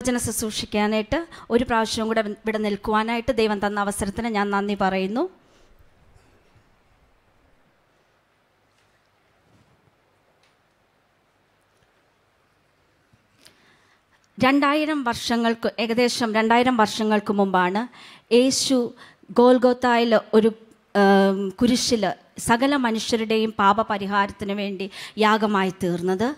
ദൈവവചന ശുശ്രൂഷിക്കാനായിട്ട് ഒരു പ്രാവശ്യവും കൂടെ ഇവിടെ നിൽക്കുവാനായിട്ട് ദൈവം തന്ന അവസരത്തിന് ഞാൻ നന്ദി പറയുന്നു രണ്ടായിരം വർഷങ്ങൾക്ക് ഏകദേശം രണ്ടായിരം വർഷങ്ങൾക്ക് മുമ്പാണ് യേശു ഗോൽഗോത്തായിൽ ഒരു കുരിശിൽ സകല മനുഷ്യരുടെയും പാപപരിഹാരത്തിന് വേണ്ടി യാഗമായി തീർന്നത്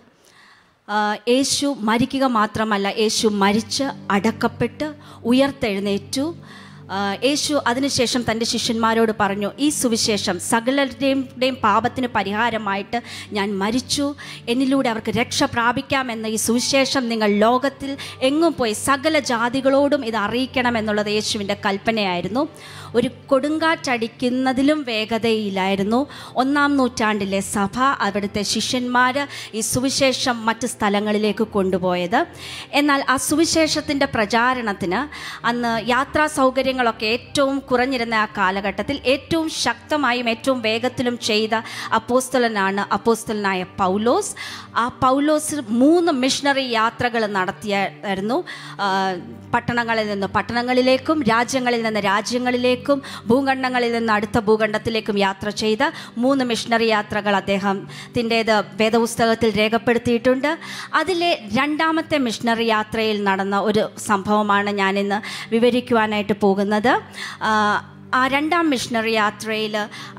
ആ, യേശു മരിക്കുക മാത്രമല്ല യേശു മരിച്ച് അടക്കപ്പെട്ട് ഉയർത്തെഴുന്നേറ്റു ആ, യേശു അതിനുശേഷം തൻ്റെ ശിഷ്യന്മാരോട് പറഞ്ഞു ഈ സുവിശേഷം സകലരുടെയും പാപത്തിന് പരിഹാരമായിട്ട് ഞാൻ മരിച്ചു എന്നിലൂടെ അവർക്ക് രക്ഷ പ്രാപിക്കാമെന്ന ഈ സുവിശേഷം നിങ്ങൾ ലോകത്തിൽ എങ്ങും പോയി സകല ജാതികളോടും ഇത് അറിയിക്കണമെന്നുള്ളത് യേശുവിൻ്റെ കൽപ്പനയായിരുന്നു ഒരു കൊടുങ്കാറ്റടിക്കുന്നതിലും വേഗതയിലായിരുന്നു ഒന്നാം നൂറ്റാണ്ടിലെ സഭ അവിടുത്തെ ശിഷ്യന്മാർ ഈ സുവിശേഷം മറ്റ് സ്ഥലങ്ങളിലേക്ക് കൊണ്ടുപോയത് എന്നാൽ ആ സുവിശേഷത്തിൻ്റെ പ്രചാരണത്തിന് അന്ന് യാത്രാ സൗകര്യങ്ങളൊക്കെ ഏറ്റവും കുറഞ്ഞിരുന്ന ആ കാലഘട്ടത്തിൽ ഏറ്റവും ശക്തമായും ഏറ്റവും വേഗത്തിലും ചെയ്ത അപ്പോസ്തലനാണ് അപ്പോസ്തലനായ പൗലോസ് ആ പൗലോസ് മൂന്ന് മിഷണറി യാത്രകൾ നടത്തിയായിരുന്നു ആ, പട്ടണങ്ങളിൽ നിന്ന് പട്ടണങ്ങളിലേക്കും രാജ്യങ്ങളിൽ നിന്ന് രാജ്യങ്ങളിലേക്കും ഭൂഖണ്ഡങ്ങളിൽ നിന്ന് അടുത്ത ഭൂഖണ്ഡത്തിലേക്കും യാത്ര ചെയ്ത മൂന്ന് മിഷണറി യാത്രകൾ അദ്ദേഹത്തിൻ്റേത് വേദപുസ്തകത്തിൽ രേഖപ്പെടുത്തിയിട്ടുണ്ട് അതിലെ രണ്ടാമത്തെ മിഷണറി യാത്രയിൽ നടന്ന ഒരു സംഭവമാണ് ഞാനിന്ന് വിവരിക്കുവാനായിട്ട് പോകുന്നത് ആ, ആ രണ്ടാം മിഷണറി യാത്രയിൽ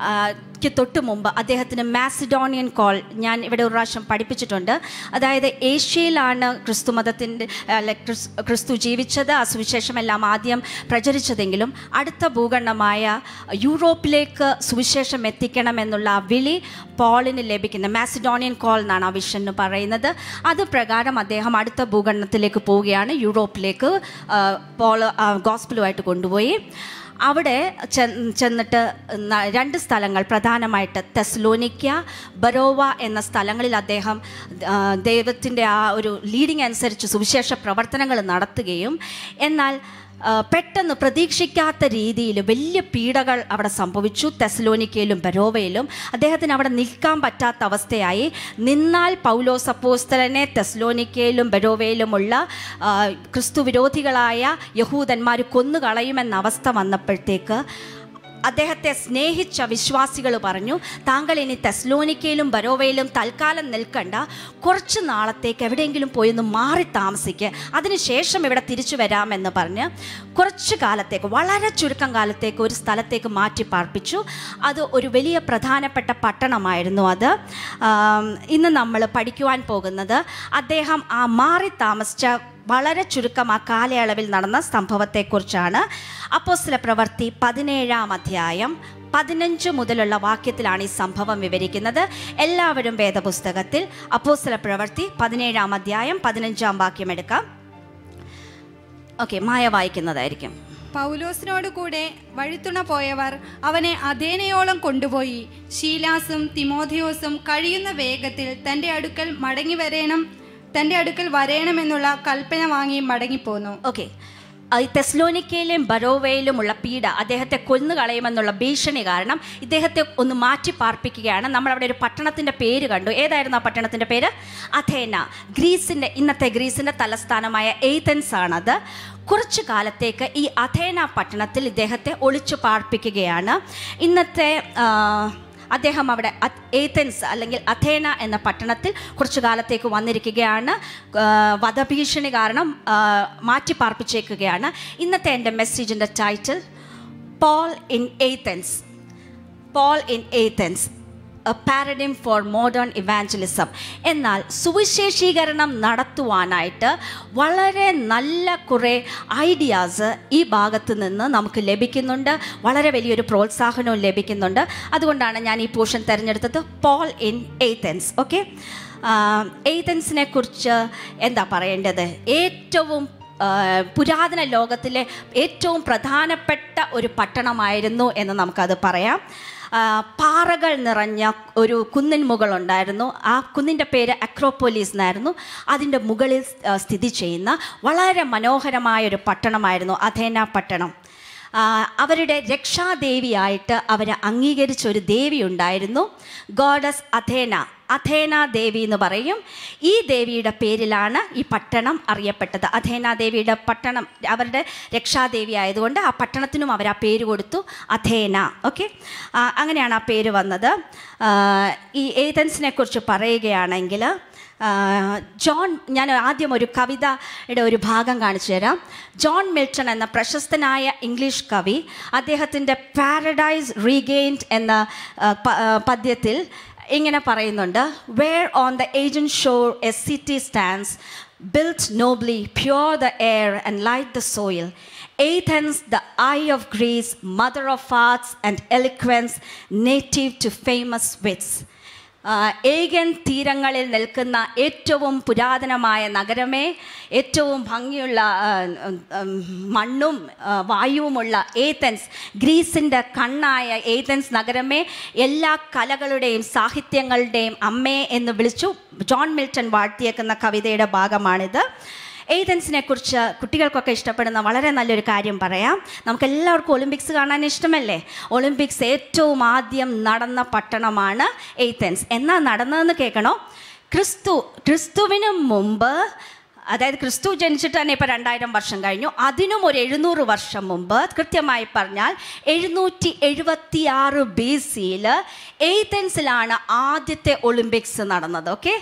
ക്ക് തൊട്ട് മുമ്പ് അദ്ദേഹത്തിന് മാസിഡോണിയൻ കോൾ ഞാൻ ഇവിടെ ഒരു പ്രാവശ്യം പഠിപ്പിച്ചിട്ടുണ്ട് അതായത് ഏഷ്യയിലാണ് ക്രിസ്തു മതത്തിൻ്റെ അല്ല ക്രിസ് ക്രിസ്തു ജീവിച്ചത് ആ സുവിശേഷമെല്ലാം ആദ്യം പ്രചരിച്ചതെങ്കിലും അടുത്ത ഭൂഖണ്ഡമായ യൂറോപ്പിലേക്ക് സുവിശേഷം എത്തിക്കണമെന്നുള്ള ആ വിളി പോളിന് ലഭിക്കുന്ന മാസിഡോണിയൻ കോൾ എന്നാണ് ആ വിഷൻ എന്ന് പറയുന്നത് അത് പ്രകാരം അദ്ദേഹം അടുത്ത ഭൂഖണ്ഡത്തിലേക്ക് പോവുകയാണ് യൂറോപ്പിലേക്ക് ആ, പോൾ ആ, ഗോസ്പിളുമായിട്ട് കൊണ്ടുപോയി അവിടെ ചെ- ചെന്നിട്ട് ന- രണ്ട് സ്ഥലങ്ങൾ പ്രധാനമായിട്ട് തെസ്ലോനിക്ക ബറോവ എന്ന സ്ഥലങ്ങളിൽ അദ്ദേഹം ആ, ദൈവത്തിൻ്റെ ആ ഒരു ലീഡിങ് അനുസരിച്ച് സുവിശേഷ പ്രവർത്തനങ്ങൾ നടത്തുകയും എന്നാൽ ആ, പെട്ടെന്ന് പ്രതീക്ഷിക്കാത്ത രീതിയിൽ വലിയ പീഡകൾ അവിടെ സംഭവിച്ചു തെസ്ലോനിക്കയിലും ബരോവയിലും അദ്ദേഹത്തിന് അവിടെ നിൽക്കാൻ പറ്റാത്ത അവസ്ഥയായി നിന്നാൽ പൗലോസ് അപ്പോസ്തലനെ തെസ്ലോനിക്കയിലും ബരോവയിലുമുള്ള ആ, ക്രിസ്തു വിരോധികളായ യഹൂദന്മാർ കൊന്നുകളയുമെന്ന അവസ്ഥ വന്നപ്പോഴത്തേക്ക് അദ്ദേഹത്തെ സ്നേഹിച്ച വിശ്വാസികൾ പറഞ്ഞു താങ്കൾ ഇനി തെസ്ലോനിക്കയിലും ബരോവയിലും തൽക്കാലം നിൽക്കണ്ട കുറച്ച് നാളത്തേക്ക് എവിടെയെങ്കിലും പോയി ഒന്ന് മാറി താമസിക്കുക അതിനുശേഷം ഇവിടെ തിരിച്ചു വരാമെന്ന് പറഞ്ഞ് കുറച്ച് കാലത്തേക്ക് വളരെ ചുരുക്കം കാലത്തേക്ക് ഒരു സ്ഥലത്തേക്ക് മാറ്റി പാർപ്പിച്ചു അത് ഒരു വലിയ പ്രധാനപ്പെട്ട പട്ടണമായിരുന്നു അത് ആം, ഇന്ന് നമ്മൾ പഠിക്കുവാൻ പോകുന്നത് അദ്ദേഹം ആ മാറി താമസിച്ച വളരെ ചുരുക്കം ആ കാലയളവിൽ നടന്ന സംഭവത്തെക്കുറിച്ചാണ് അപ്പോസ്തല പ്രവൃത്തി പതിനേഴാം അധ്യായം പതിനഞ്ച് മുതലുള്ള വാക്യത്തിലാണ് ഈ സംഭവം വിവരിക്കുന്നത് എല്ലാവരും വേദപുസ്തകത്തിൽ അപ്പോസ്തല പ്രവൃത്തി പതിനേഴാം അധ്യായം പതിനഞ്ചാം വാക്യം എടുക്കാം ഓക്കെ മായ വായിക്കുന്നതായിരിക്കും പൗലോസിനോട് കൂടെ വഴിത്തുണ പോയവർ അവനെ അധേനയോളം കൊണ്ടുപോയി ഷീലാസും തിമോഥിയോസും കഴിയുന്ന വേഗത്തിൽ തൻ്റെ അടുക്കൽ മടങ്ങി വരേണം തൻ്റെ അടുക്കൽ വരേണമെന്നുള്ള കൽപ്പന വാങ്ങി മടങ്ങിപ്പോന്നു ഓക്കെ ഈ തെസ്ലോനിക്കയിലെയും ബറോവയിലുമുള്ള പീഡ അദ്ദേഹത്തെ കൊന്നുകളയുമെന്നുള്ള ഭീഷണി കാരണം ഇദ്ദേഹത്തെ ഒന്ന് മാറ്റി പാർപ്പിക്കുകയാണ് നമ്മൾ അവിടെ ഒരു പട്ടണത്തിൻ്റെ പേര് കണ്ടു ഏതായിരുന്നു ആ പട്ടണത്തിൻ്റെ പേര് അഥേന ഗ്രീസിൻ്റെ ഇന്നത്തെ ഗ്രീസിൻ്റെ തലസ്ഥാനമായ എയ്തൻസ് ആണത് കുറച്ചു കാലത്തേക്ക് ഈ അഥേന പട്ടണത്തിൽ ഇദ്ദേഹത്തെ ഒളിച്ചു പാർപ്പിക്കുകയാണ് ഇന്നത്തെ ആ, അദ്ദേഹം അവിടെ അത്- ഏഥൻസ് അല്ലെങ്കിൽ അഥേന എന്ന പട്ടണത്തിൽ കുറച്ചു കാലത്തേക്ക് വന്നിരിക്കുകയാണ് ആ, വധഭീഷണി കാരണം ആ, മാറ്റി പാർപ്പിച്ചേക്കുകയാണ് ഇന്നത്തെ എൻ്റെ മെസ്സേജിൻ്റെ title Paul in Athens Paul in Athens a paradigm for modern evangelism എന്നാൽ സുവിശേഷീകരണം നടത്തുവാനായിട്ട് വളരെ നല്ല കുറേ ഐഡിയാസ് ഈ ഭാഗത്ത് നിന്ന് നമുക്ക് ലഭിക്കുന്നുണ്ട് വളരെ വലിയൊരു പ്രോത്സാഹനവും ലഭിക്കുന്നുണ്ട് അതുകൊണ്ടാണ് ഞാൻ ഈ പോർഷൻ തിരഞ്ഞെടുത്തത് പോൾ ഇൻ എയ്തൻസ് ഓക്കെ എയ്തൻസിനെ കുറിച്ച് എന്താ പറയേണ്ടത് ഏറ്റവും ആ, പുരാതന ലോകത്തിലെ ഏറ്റവും പ്രധാനപ്പെട്ട ഒരു പട്ടണമായിരുന്നു എന്ന് നമുക്കത് പറയാം ആ, പാറകൾ നിറഞ്ഞ ഒരു കുന്നിൻ മുകളുണ്ടായിരുന്നു ആ കുന്നിൻ്റെ പേര് അക്രോപ്പോലീസ് എന്നായിരുന്നു അതിൻ്റെ മുകളിൽ ആ, സ്ഥിതി ചെയ്യുന്ന വളരെ മനോഹരമായ ഒരു പട്ടണമായിരുന്നു അഥേന പട്ടണം ആ, അവരുടെ രക്ഷാദേവിയായിട്ട് അവർ അംഗീകരിച്ച ഒരു ദേവി ഉണ്ടായിരുന്നു ഗോഡസ് അഥേന അഥേന ദേവി എന്ന് പറയും ഈ ദേവിയുടെ പേരിലാണ് ഈ പട്ടണം അറിയപ്പെട്ടത് അഥേന ദേവിയുടെ പട്ടണം അവരുടെ രക്ഷാദേവി ആയതുകൊണ്ട് ആ പട്ടണത്തിനും അവർ ആ പേര് കൊടുത്തു അഥേന ഓക്കെ അങ്ങനെയാണ് ആ പേര് വന്നത് ആ, ഈ ഏതൻസിനെ കുറിച്ച് പറയുകയാണെങ്കിൽ ആ, ജോൺ ഞാൻ ആദ്യം ഒരു കവിതയുടെ ഒരു ഭാഗം കാണിച്ചു തരാം ജോൺ മിൽട്ടൺ എന്ന പ്രശസ്തനായ ഇംഗ്ലീഷ് കവി അദ്ദേഹത്തിൻ്റെ പാരഡൈസ് റീഗെയിൻഡ് എന്ന ആ, പ- ആ, പദ്യത്തിൽ ഇങ്ങനെ പറയുന്നുണ്ട് where on the Aegean shore a city stands built nobly, pure the air and light the soil. Athens, the eye of Greece, mother of arts and eloquence, native to famous wits. ആ, ഏകൻ തീരങ്ങളിൽ നിൽക്കുന്ന ഏറ്റവും പുരാതനമായ നഗരമേ ഏറ്റവും ഭംഗിയുള്ള ആ, ഉം, മണ്ണും ആ, വായുവുമുള്ള ഏതൻസ് ഗ്രീസിൻ്റെ കണ്ണായ ഏതൻസ് നഗരമേ എല്ലാ കലകളുടെയും സാഹിത്യങ്ങളുടെയും അമ്മേ എന്ന് വിളിച്ചു ജോൺ മിൽട്ടൺ വാഴ്ത്തിയേക്കുന്ന കവിതയുടെ ഭാഗമാണിത് ഏതൻസിനെ കുറിച്ച് കുട്ടികൾക്കൊക്കെ ഇഷ്ടപ്പെടുന്ന വളരെ നല്ലൊരു കാര്യം പറയാം നമുക്ക് എല്ലാവർക്കും ഒളിമ്പിക്സ് കാണാൻ ഇഷ്ടമല്ലേ ഒളിമ്പിക്സ് ഏറ്റവും ആദ്യം നടന്ന പട്ടണമാണ് ഏതൻസ് എന്നാ നടന്നതെന്ന് കേൾക്കണോ ക്രിസ്തു ക്രിസ്തുവിന് മുമ്പ് അതായത് ക്രിസ്തു ജനിച്ചിട്ട് തന്നെ ഇപ്പോൾ രണ്ടായിരം വർഷം കഴിഞ്ഞു അതിനും ഒരു എഴുന്നൂറ് വർഷം മുമ്പ് കൃത്യമായി പറഞ്ഞാൽ എഴുന്നൂറ്റി എഴുപത്തി ആറ് ബി സിയിൽ എയ്തൻസിലാണ് ആദ്യത്തെ ഒളിമ്പിക്സ് നടന്നത് ഓക്കെ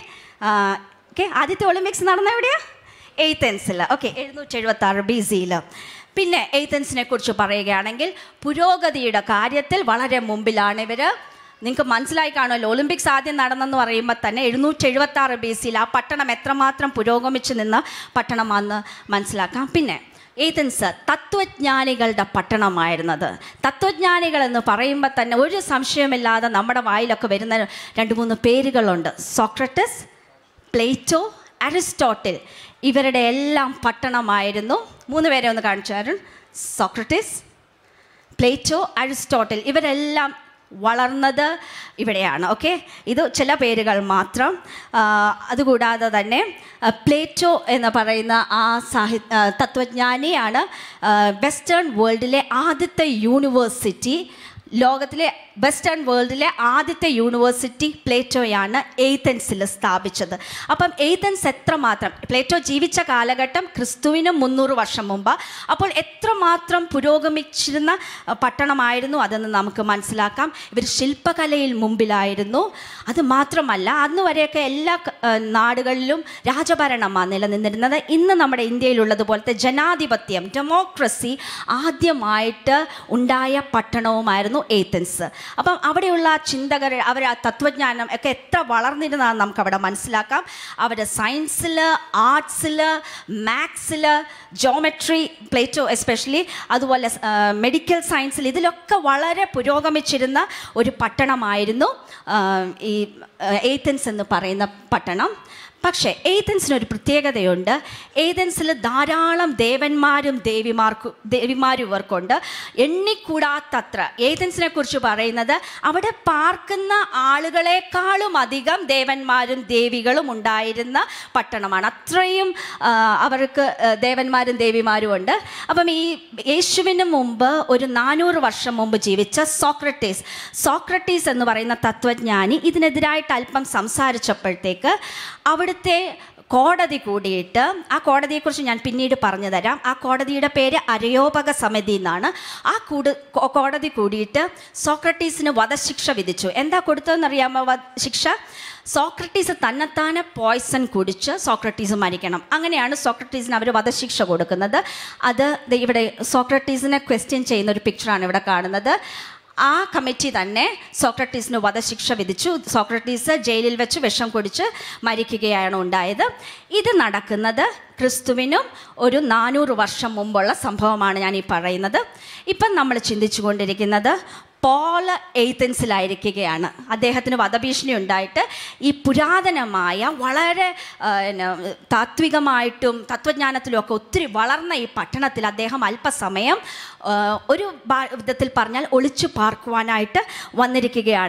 ഓക്കെ ആദ്യത്തെ ഒളിമ്പിക്സ് നടന്ന എവിടെയാ എയ്ത്തൻസിൽ ഓക്കെ എഴുന്നൂറ്റി എഴുപത്തി ആറ് ബി സിയിൽ പിന്നെ എയ്ത്തൻസിനെ കുറിച്ച് പറയുകയാണെങ്കിൽ പുരോഗതിയുടെ കാര്യത്തിൽ വളരെ മുമ്പിലാണ് ഇവർ നിങ്ങൾക്ക് മനസ്സിലായി കാണുമല്ലോ ഒളിമ്പിക്സ് ആദ്യം നടന്നെന്ന് പറയുമ്പോൾ തന്നെ എഴുന്നൂറ്റി എഴുപത്തി ആറ് ബി സിയിൽ ആ പട്ടണം എത്രമാത്രം പുരോഗമിച്ച് നിന്ന പട്ടണമാണെന്ന് മനസ്സിലാക്കാം പിന്നെ ഏതൻസ് തത്വജ്ഞാനികളുടെ പട്ടണമായിരുന്നത് തത്വജ്ഞാനികൾ എന്ന് പറയുമ്പോൾ തന്നെ ഒരു സംശയമില്ലാതെ നമ്മുടെ വായിലൊക്കെ വരുന്ന രണ്ട് മൂന്ന് പേരുകളുണ്ട് സോക്രട്ടസ് പ്ലേറ്റോ അരിസ്റ്റോട്ടിൽ ഇവരുടെ എല്ലാം പട്ടണമായിരുന്നു മൂന്ന് പേരെ ഒന്ന് കാണിച്ചു തരും സോക്രട്ടിസ് പ്ലേറ്റോ അരിസ്റ്റോട്ടിൽ ഇവരെല്ലാം വളർന്നത് ഇവിടെയാണ് ഓക്കെ ഇത് ചില പേരുകൾ മാത്രം ആ, അതുകൂടാതെ തന്നെ ആ, പ്ലേറ്റോ എന്ന് പറയുന്ന ആ സാഹി ആ, തത്വജ്ഞാനിയാണ് ആ, വെസ്റ്റേൺ വേൾഡിലെ ആദ്യത്തെ യൂണിവേഴ്സിറ്റി ലോകത്തിലെ വെസ്റ്റേൺ വേൾഡിലെ ആദ്യത്തെ യൂണിവേഴ്സിറ്റി പ്ലേറ്റോയാണ് എയ്തൻസിൽ സ്ഥാപിച്ചത് അപ്പം എയ്തൻസ് എത്രമാത്രം പ്ലേറ്റോ ജീവിച്ച കാലഘട്ടം ക്രിസ്തുവിന് മുന്നൂറ് വർഷം മുമ്പ് അപ്പോൾ എത്രമാത്രം പുരോഗമിച്ചിരുന്ന അഹ്, പട്ടണമായിരുന്നു അതെന്ന് നമുക്ക് മനസ്സിലാക്കാം ഇവർ ശില്പകലയിൽ മുമ്പിലായിരുന്നു അത് മാത്രമല്ല അന്ന് വരെയൊക്കെ എല്ലാ ക- അഹ്, നാടുകളിലും രാജഭരണമാണ് നിലനിന്നിരുന്നത് ഇന്ന് നമ്മുടെ ഇന്ത്യയിലുള്ളതുപോലത്തെ ജനാധിപത്യം ഡെമോക്രസി ആദ്യമായിട്ട് ഉണ്ടായ പട്ടണവുമായിരുന്നു ഏത്തൻസ് അപ്പം അവിടെയുള്ള ആ ചിന്തകർ അവർ ആ തത്വജ്ഞാനം ഒക്കെ എത്ര വളർന്നിരുന്നതെന്ന് നമുക്ക് അവിടെ മനസ്സിലാക്കാം അവരുടെ സയൻസിൽ ആർട്സിൽ മാത്സിൽ ജോമെട്രി പ്ലേറ്റോ എസ്പെഷ്യലി അതുപോലെ മെഡിക്കൽ സയൻസിൽ ഇതിലൊക്കെ വളരെ പുരോഗമിച്ചിരുന്ന ഒരു പട്ടണമായിരുന്നു ആ, ഈ ഏത്തൻസ് എന്ന് പറയുന്ന പട്ടണം പക്ഷേ ഏതൻസിന് ഒരു പ്രത്യേകതയുണ്ട് ഏതൻസിൽ ധാരാളം ദേവന്മാരും ദേവിമാർക്കും ദേവിമാരും ഇവർക്കുണ്ട് എണ്ണിക്കൂടാത്തത്ര ഏതൻസിനെ കുറിച്ച് പറയുന്നത് അവിടെ പാർക്കുന്ന ആളുകളെക്കാളും അധികം ദേവന്മാരും ദേവികളും ഉണ്ടായിരുന്ന പട്ടണമാണ് അത്രയും ആ, അവർക്ക് ആ, ദേവന്മാരും ദേവിമാരും ഉണ്ട് അപ്പം ഈ യേശുവിന് മുമ്പ് ഒരു നാനൂറ് വർഷം മുമ്പ് ജീവിച്ച സോക്രട്ടീസ് സോക്രട്ടീസ് എന്ന് പറയുന്ന തത്വജ്ഞാനി ഇതിനെതിരായിട്ട് അല്പം സംസാരിച്ചപ്പോഴത്തേക്ക് അവിടുത്തെ കോടതി കൂടിയിട്ട് ആ കോടതിയെക്കുറിച്ച് ഞാൻ പിന്നീട് പറഞ്ഞു തരാം ആ കോടതിയുടെ പേര് അരയോപക സമിതി എന്നാണ് ആ കൂട് കോ- കോടതി കൂടിയിട്ട് സോക്രട്ടീസിന് വധശിക്ഷ വിധിച്ചു എന്താ കൊടുത്തതെന്നറിയാമോ വധ ശിക്ഷ സോക്രട്ടീസ് തന്നെത്താനെ പോയ്സൺ കുടിച്ച് സോക്രട്ടീസ് മരിക്കണം അങ്ങനെയാണ് സോക്രട്ടീസിന് അവർ വധശിക്ഷ കൊടുക്കുന്നത് അത് ദേ ഇവിടെ സോക്രട്ടീസിനെ ക്വസ്റ്റ്യൻ ചെയ്യുന്ന ഒരു പിക്ചറാണ് ഇവിടെ കാണുന്നത് ആ കമ്മിറ്റി തന്നെ സോക്രട്ടീസിന് വധശിക്ഷ വിധിച്ചു സോക്രട്ടീസ് ജയിലിൽ വെച്ച് വിഷം കുടിച്ച് മരിക്കുകയാണ് ഉണ്ടായത് ഇത് നടക്കുന്നത് ക്രിസ്തുവിനും ഒരു നാനൂറ് വർഷം മുമ്പുള്ള സംഭവമാണ് ഞാൻ ഈ പറയുന്നത് ഇപ്പം നമ്മൾ ചിന്തിച്ചു കൊണ്ടിരിക്കുന്നത് പോള് എയ്ത്തൻസിലായിരിക്കുകയാണ് അദ്ദേഹത്തിന് വധഭീഷണി ഉണ്ടായിട്ട് ഈ പുരാതനമായ വളരെ ആ, പിന്നെ, താത്വികമായിട്ടും തത്വജ്ഞാനത്തിലും ഒക്കെ ഒത്തിരി വളർന്ന ഈ പട്ടണത്തിൽ അദ്ദേഹം അല്പസമയം ആ, ഒരു ഭാ- വിധത്തിൽ പറഞ്ഞാൽ ഒളിച്ചു പാർക്കുവാനായിട്ട് വന്നിരിക്കുകയാണ്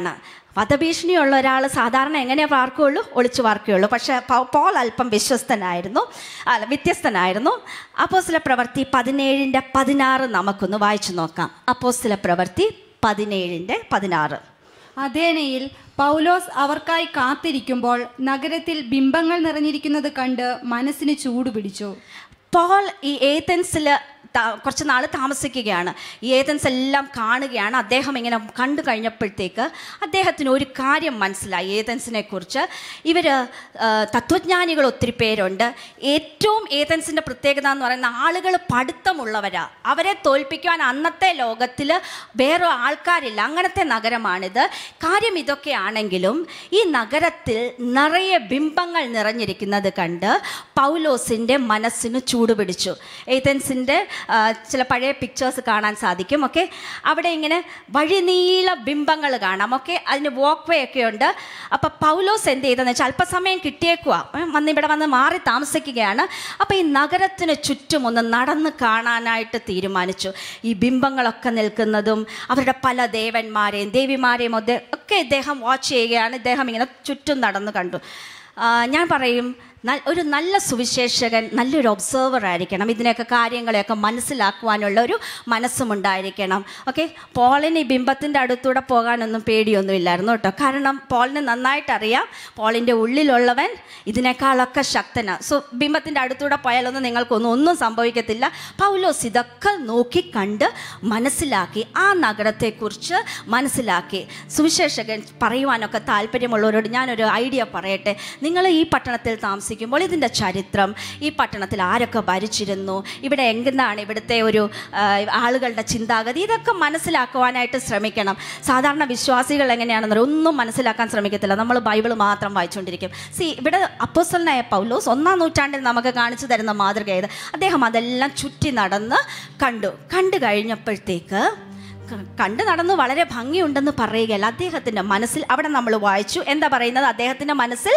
വധഭീഷണിയുള്ള ഒരാൾ സാധാരണ എങ്ങനെ പാർക്കുകയുള്ളൂ ഒളിച്ചു പാർക്കുകയുള്ളൂ പക്ഷേ പൗ- പോൾ അല്പം വിശ്വസ്തനായിരുന്നു അല്ല വ്യത്യസ്തനായിരുന്നു അപ്പോസ്തല പ്രവൃത്തി പതിനേഴിൻ്റെ പതിനാറ് നമുക്കൊന്ന് വായിച്ചു നോക്കാം അപ്പോസ്തല പ്രവൃത്തി പതിനേഴിൻ്റെ പതിനാറ് അഥേനയിൽ പൗലോസ് അവർക്കായി കാത്തിരിക്കുമ്പോൾ നഗരത്തിൽ ബിംബങ്ങൾ നിറഞ്ഞിരിക്കുന്നത് കണ്ട് മനസ്സിന് ചൂടുപിടിച്ചു പോൾ ഈ ഏതൻസിൽ കുറച്ച് നാൾ താമസിക്കുകയാണ് ഈ ഏതൻസ് എല്ലാം കാണുകയാണ് അദ്ദേഹം ഇങ്ങനെ കണ്ടു കഴിഞ്ഞപ്പോഴത്തേക്ക് അദ്ദേഹത്തിന് ഒരു കാര്യം മനസ്സിലായി ഏതൻസിനെ കുറിച്ച് ഇവർ തത്വജ്ഞാനികൾ ഒത്തിരി പേരുണ്ട് ഏറ്റവും ഏതൻസിൻ്റെ പ്രത്യേകത എന്ന് പറയുന്ന ആളുകൾ പഠിത്തമുള്ളവരാ അവരെ തോൽപ്പിക്കുവാൻ അന്നത്തെ ലോകത്തിൽ വേറെ ആൾക്കാരില്ല അങ്ങനത്തെ നഗരമാണിത് കാര്യം ഇതൊക്കെയാണെങ്കിലും ഈ നഗരത്തിൽ നിറയെ ബിംബങ്ങൾ നിറഞ്ഞിരിക്കുന്നത് കണ്ട് പൗലോസിൻ്റെ മനസ്സിന് ചൂടുപിടിച്ചു ഏതൻസിൻ്റെ ചില പഴയ പിക്ചേഴ്സ് കാണാൻ സാധിക്കും ഓക്കെ അവിടെ ഇങ്ങനെ വഴിനീള ബിംബങ്ങൾ കാണാം ഓക്കെ അതിന് വാക്ക് വേ ഒക്കെ ഉണ്ട് അപ്പോൾ പൗലോസ് എന്ത് ചെയ്തെന്ന് വെച്ചാൽ അല്പസമയം കിട്ടിയേക്കുക വന്ന് ഇവിടെ വന്ന് മാറി താമസിക്കുകയാണ് അപ്പോൾ ഈ നഗരത്തിന് ചുറ്റും ഒന്ന് നടന്ന് കാണാനായിട്ട് തീരുമാനിച്ചു ഈ ബിംബങ്ങളൊക്കെ നിൽക്കുന്നതും അവരുടെ പല ദേവന്മാരെയും ദേവിമാരെയും ഒക്കെ ഒക്കെ ഇദ്ദേഹം വാച്ച് ചെയ്യുകയാണ് ഇദ്ദേഹം ഇങ്ങനെ ചുറ്റും നടന്ന് കണ്ടു ആ, ഞാൻ പറയും ന- ഒരു നല്ല സുവിശേഷകൻ നല്ലൊരു ഒബ്സർവർ ആയിരിക്കണം ഇതിനെയൊക്കെ കാര്യങ്ങളെയൊക്കെ മനസ്സിലാക്കുവാനുള്ള ഒരു മനസ്സുമുണ്ടായിരിക്കണം ഓക്കെ പോളിന് ഈ ബിംബത്തിൻ്റെ അടുത്തൂടെ പോകാനൊന്നും പേടിയൊന്നുമില്ലായിരുന്നു കേട്ടോ കാരണം പോളിന് നന്നായിട്ട് അറിയാം പോളിൻ്റെ ഉള്ളിലുള്ളവൻ ഇതിനേക്കാളൊക്കെ ശക്തനാണ് സോ ബിംബത്തിൻ്റെ അടുത്തൂടെ പോയാലൊന്നും നിങ്ങൾക്കൊന്നും ഒന്നും സംഭവിക്കത്തില്ല പൗലോസ് ഇതൊക്കെ നോക്കി കണ്ട് മനസ്സിലാക്കി ആ നഗരത്തെക്കുറിച്ച് മനസ്സിലാക്കി സുവിശേഷകൻ പറയുവാനൊക്കെ താല്പര്യമുള്ളവരോട് ഞാനൊരു ഐഡിയ പറയട്ടെ നിങ്ങൾ ഈ പട്ടണത്തിൽ താമസിക്കുമ്പോൾ ഇതിൻ്റെ ചരിത്രം ഈ പട്ടണത്തിൽ ആരൊക്കെ ഭരിച്ചിരുന്നു ഇവിടെ എന്താണ് ഇവിടുത്തെ ഒരു ആ, ആളുകളുടെ ചിന്താഗതി ഇതൊക്കെ മനസ്സിലാക്കുവാനായിട്ട് ശ്രമിക്കണം സാധാരണ വിശ്വാസികൾ എങ്ങനെയാണെന്ന് അറിയോ? ഒന്നും മനസ്സിലാക്കാൻ ശ്രമിക്കത്തില്ല നമ്മൾ ബൈബിൾ മാത്രം വായിച്ചുകൊണ്ടിരിക്കും സി ഇവിടെ അപ്പോസ്റ്റലനായ പൗലോസ് ഒന്നാം നൂറ്റാണ്ടിൽ നമുക്ക് കാണിച്ചു തരുന്ന മാതൃക ഇത് അദ്ദേഹം അതെല്ലാം ചുറ്റി നടന്ന് കണ്ടു കണ്ടു കഴിഞ്ഞപ്പോഴത്തേക്ക് ക- കണ്ടു നടന്നു വളരെ ഭംഗിയുണ്ടെന്ന് പറയുകയല്ല അദ്ദേഹത്തിൻ്റെ മനസ്സിൽ അവിടെ നമ്മൾ വായിച്ചു എന്താ പറയുന്നത് അദ്ദേഹത്തിൻ്റെ മനസ്സിൽ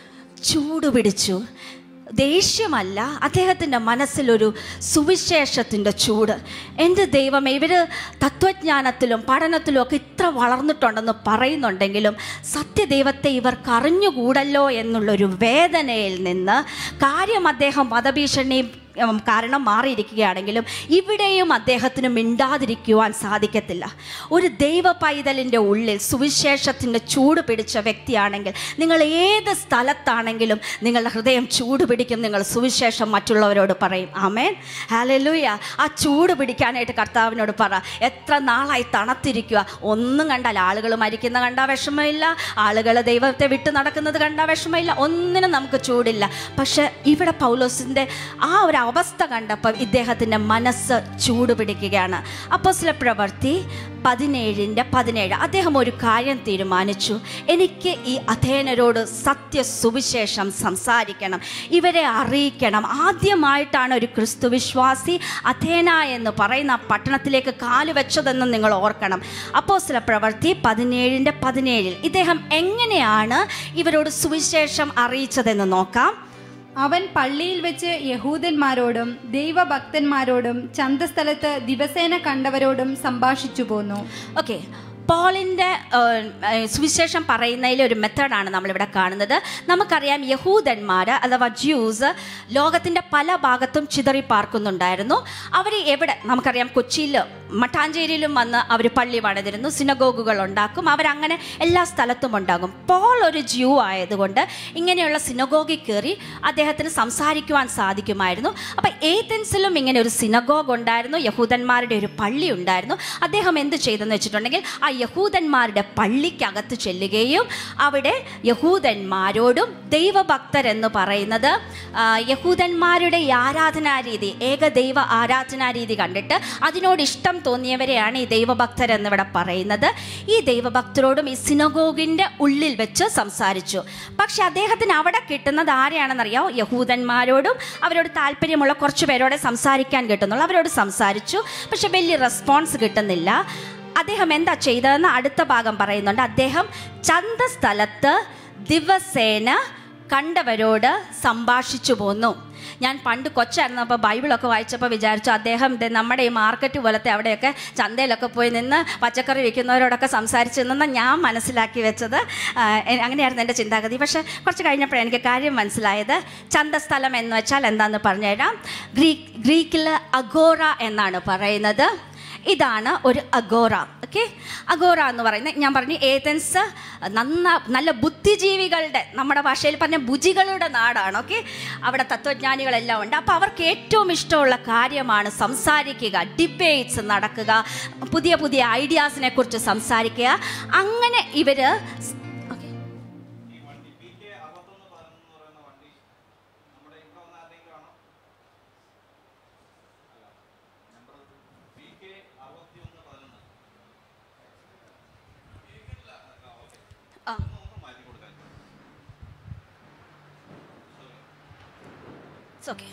ചൂട് പിടിച്ചു ദേഷ്യമല്ല അദ്ദേഹത്തിൻ്റെ മനസ്സിലൊരു സുവിശേഷത്തിൻ്റെ ചൂട് എൻ്റെ ദൈവം ഇവർ തത്വജ്ഞാനത്തിലും പഠനത്തിലും ഒക്കെ ഇത്ര വളർന്നിട്ടുണ്ടെന്ന് പറയുന്നുണ്ടെങ്കിലും സത്യദൈവത്തെ ഇവർക്ക് അറിഞ്ഞുകൂടല്ലോ എന്നുള്ളൊരു വേദനയിൽ നിന്ന് കാര്യം അദ്ദേഹം വധഭീഷണി ഉം, കാരണം മാറിയിരിക്കുകയാണെങ്കിലും ഇവിടെയും അദ്ദേഹത്തിന് മിണ്ടാതിരിക്കുവാൻ സാധിക്കത്തില്ല ഒരു ദൈവ പൈതലിൻ്റെ ഉള്ളിൽ സുവിശേഷത്തിൻ്റെ ചൂട് പിടിച്ച വ്യക്തിയാണെങ്കിൽ നിങ്ങൾ ഏത് സ്ഥലത്താണെങ്കിലും നിങ്ങളുടെ ഹൃദയം ചൂട് പിടിക്കും നിങ്ങൾ സുവിശേഷം മറ്റുള്ളവരോട് പറയും ആമേൻ ഹാലലൂയ ആ ചൂട് പിടിക്കാനായിട്ട് കർത്താവിനോട് പറ എത്ര നാളായി തണുത്തിരിക്കുക ഒന്നും കണ്ടാൽ ആളുകൾ മരിക്കുന്ന കണ്ടാൽ വിഷമമില്ല ആളുകൾ ദൈവത്തെ വിട്ടു നടക്കുന്നത് കണ്ടാൽ വിഷമമില്ല ഒന്നിനും നമുക്ക് ചൂടില്ല പക്ഷെ ഇവിടെ പൗലോസിൻ്റെ ആ ഒരു അവസ്ഥ കണ്ടപ്പോൾ ഇദ്ദേഹത്തിൻ്റെ മനസ്സ് ചൂട് പിടിക്കുകയാണ് അപ്പോസ്തല പ്രവൃത്തി പതിനേഴിൻ്റെ പതിനേഴ് അദ്ദേഹം ഒരു കാര്യം തീരുമാനിച്ചു എനിക്ക് ഈ അധേനരോട് സത്യ സുവിശേഷം സംസാരിക്കണം ഇവരെ അറിയിക്കണം ആദ്യമായിട്ടാണ് ഒരു ക്രിസ്തു വിശ്വാസി അഥേന എന്ന് പറയുന്ന ആ പട്ടണത്തിലേക്ക് കാല് വെച്ചതെന്ന് നിങ്ങൾ ഓർക്കണം അപ്പോസ്തല പ്രവൃത്തി പതിനേഴിൻ്റെ പതിനേഴിൽ ഇദ്ദേഹം എങ്ങനെയാണ് ഇവരോട് സുവിശേഷം അറിയിച്ചതെന്ന് നോക്കാം അവൻ പള്ളിയിൽ വെച്ച് യഹൂദന്മാരോടും ദൈവഭക്തന്മാരോടും ചന്തസ്ഥലത്ത് ദിവസേന കണ്ടവരോടും സംഭാഷിച്ചു പോന്നു ഓക്കെ പോളിൻ്റെ സുവിശേഷം പറയുന്നതിലെ ഒരു മെത്തേഡാണ് നമ്മളിവിടെ കാണുന്നത് നമുക്കറിയാം യഹൂദന്മാർ അഥവാ ജ്യൂസ് ലോകത്തിൻ്റെ പല ഭാഗത്തും ചിതറി പാർക്കുന്നുണ്ടായിരുന്നു അവർ എവിടെ നമുക്കറിയാം കൊച്ചിയിൽ മട്ടാഞ്ചേരിയിലും വന്ന് അവർ പള്ളി പണിതിരുന്നു സിനഗോഗുകൾ ഉണ്ടാക്കും അവരങ്ങനെ എല്ലാ സ്ഥലത്തും ഉണ്ടാകും പോൾ ഒരു ജ്യൂ ആയതുകൊണ്ട് ഇങ്ങനെയുള്ള സിനഗോഗിൽ കയറി അദ്ദേഹത്തിന് സംസാരിക്കുവാൻ സാധിക്കുമായിരുന്നു അപ്പം ഏതൻസിലും ഇങ്ങനെ ഒരു സിനഗോഗ് ഉണ്ടായിരുന്നു യഹൂദന്മാരുടെ ഒരു പള്ളി ഉണ്ടായിരുന്നു അദ്ദേഹം എന്ത് ചെയ്തെന്ന് വെച്ചിട്ടുണ്ടെങ്കിൽ ആ യഹൂദന്മാരുടെ പള്ളിക്കകത്ത് ചെല്ലുകയും അവിടെ യഹൂദന്മാരോടും ദൈവഭക്തരെന്ന് പറയുന്നത് ആ, യഹൂദന്മാരുടെ ഈ ആരാധനാ രീതി ഏകദൈവ ആരാധനാ രീതി കണ്ടിട്ട് അതിനോട് ഇഷ്ടം തോന്നിയവരെയാണ് ഈ ദൈവഭക്തർ എന്നിവിടെ പറയുന്നത് ഈ ദൈവഭക്തരോടും ഈ സിനഗോഗിൻ്റെ ഉള്ളിൽ വെച്ച് സംസാരിച്ചു പക്ഷെ അദ്ദേഹത്തിന് അവിടെ കിട്ടുന്നത് ആരെയാണെന്നറിയാമോ യഹൂദന്മാരോടും അവരോട് താല്പര്യമുള്ള കുറച്ച് പേരോടെ സംസാരിക്കാൻ കിട്ടുന്നുള്ളൂ അവരോട് സംസാരിച്ചു പക്ഷെ വലിയ റെസ്പോൺസ് കിട്ടുന്നില്ല അദ്ദേഹം എന്താ ചെയ്തതെന്ന് അടുത്ത ഭാഗം പറയുന്നുണ്ട് അദ്ദേഹം ചന്തസ്ഥലത്ത് ദിവസേന കണ്ടവരോട് സംഭാഷിച്ചു പോന്നു ഞാൻ പണ്ട് കൊച്ചായിരുന്നപ്പോൾ ബൈബിളൊക്കെ വായിച്ചപ്പോൾ വിചാരിച്ചു അദ്ദേഹം ദേ നമ്മുടെ ഈ മാർക്കറ്റ് പോലത്തെ അവിടെയൊക്കെ ചന്തയിലൊക്കെ പോയി നിന്ന് പച്ചക്കറി വിൽക്കുന്നവരോടൊക്കെ സംസാരിച്ച് നിന്ന ഞാൻ മനസ്സിലാക്കി വെച്ചത് ആ, എ- അങ്ങനെയായിരുന്നു എൻ്റെ ചിന്താഗതി പക്ഷേ കുറച്ച് കഴിഞ്ഞപ്പോഴാണ് എനിക്ക് കാര്യം മനസ്സിലായത് ചന്തസ്ഥലം എന്ന് വെച്ചാൽ എന്താണെന്ന് പറഞ്ഞുതരാം ഗ്രീക്ക് ഗ്രീക്കിൽ അഗോറ എന്നാണ് പറയുന്നത് ഇതാണ് ഒരു അഗോറ ഓക്കെ അഗോറ എന്ന് പറയുന്നത് ഞാൻ പറഞ്ഞു ഏതൻസ് നന്ന നല്ല ബുദ്ധിജീവികളുടെ നമ്മുടെ ഭാഷയിൽ പറഞ്ഞ ബുജികളുടെ നാടാണ് ഓക്കെ അവിടെ തത്വജ്ഞാനികളെല്ലാം ഉണ്ട് അപ്പോൾ അവർക്ക് ഏറ്റവും ഇഷ്ടമുള്ള കാര്യമാണ് സംസാരിക്കുക ഡിബേറ്റ്സ് നടക്കുക പുതിയ പുതിയ ഐഡിയാസിനെ കുറിച്ച് സംസാരിക്കുക അങ്ങനെ ഇവർ ഓക്കെ ആ ഓക്കെ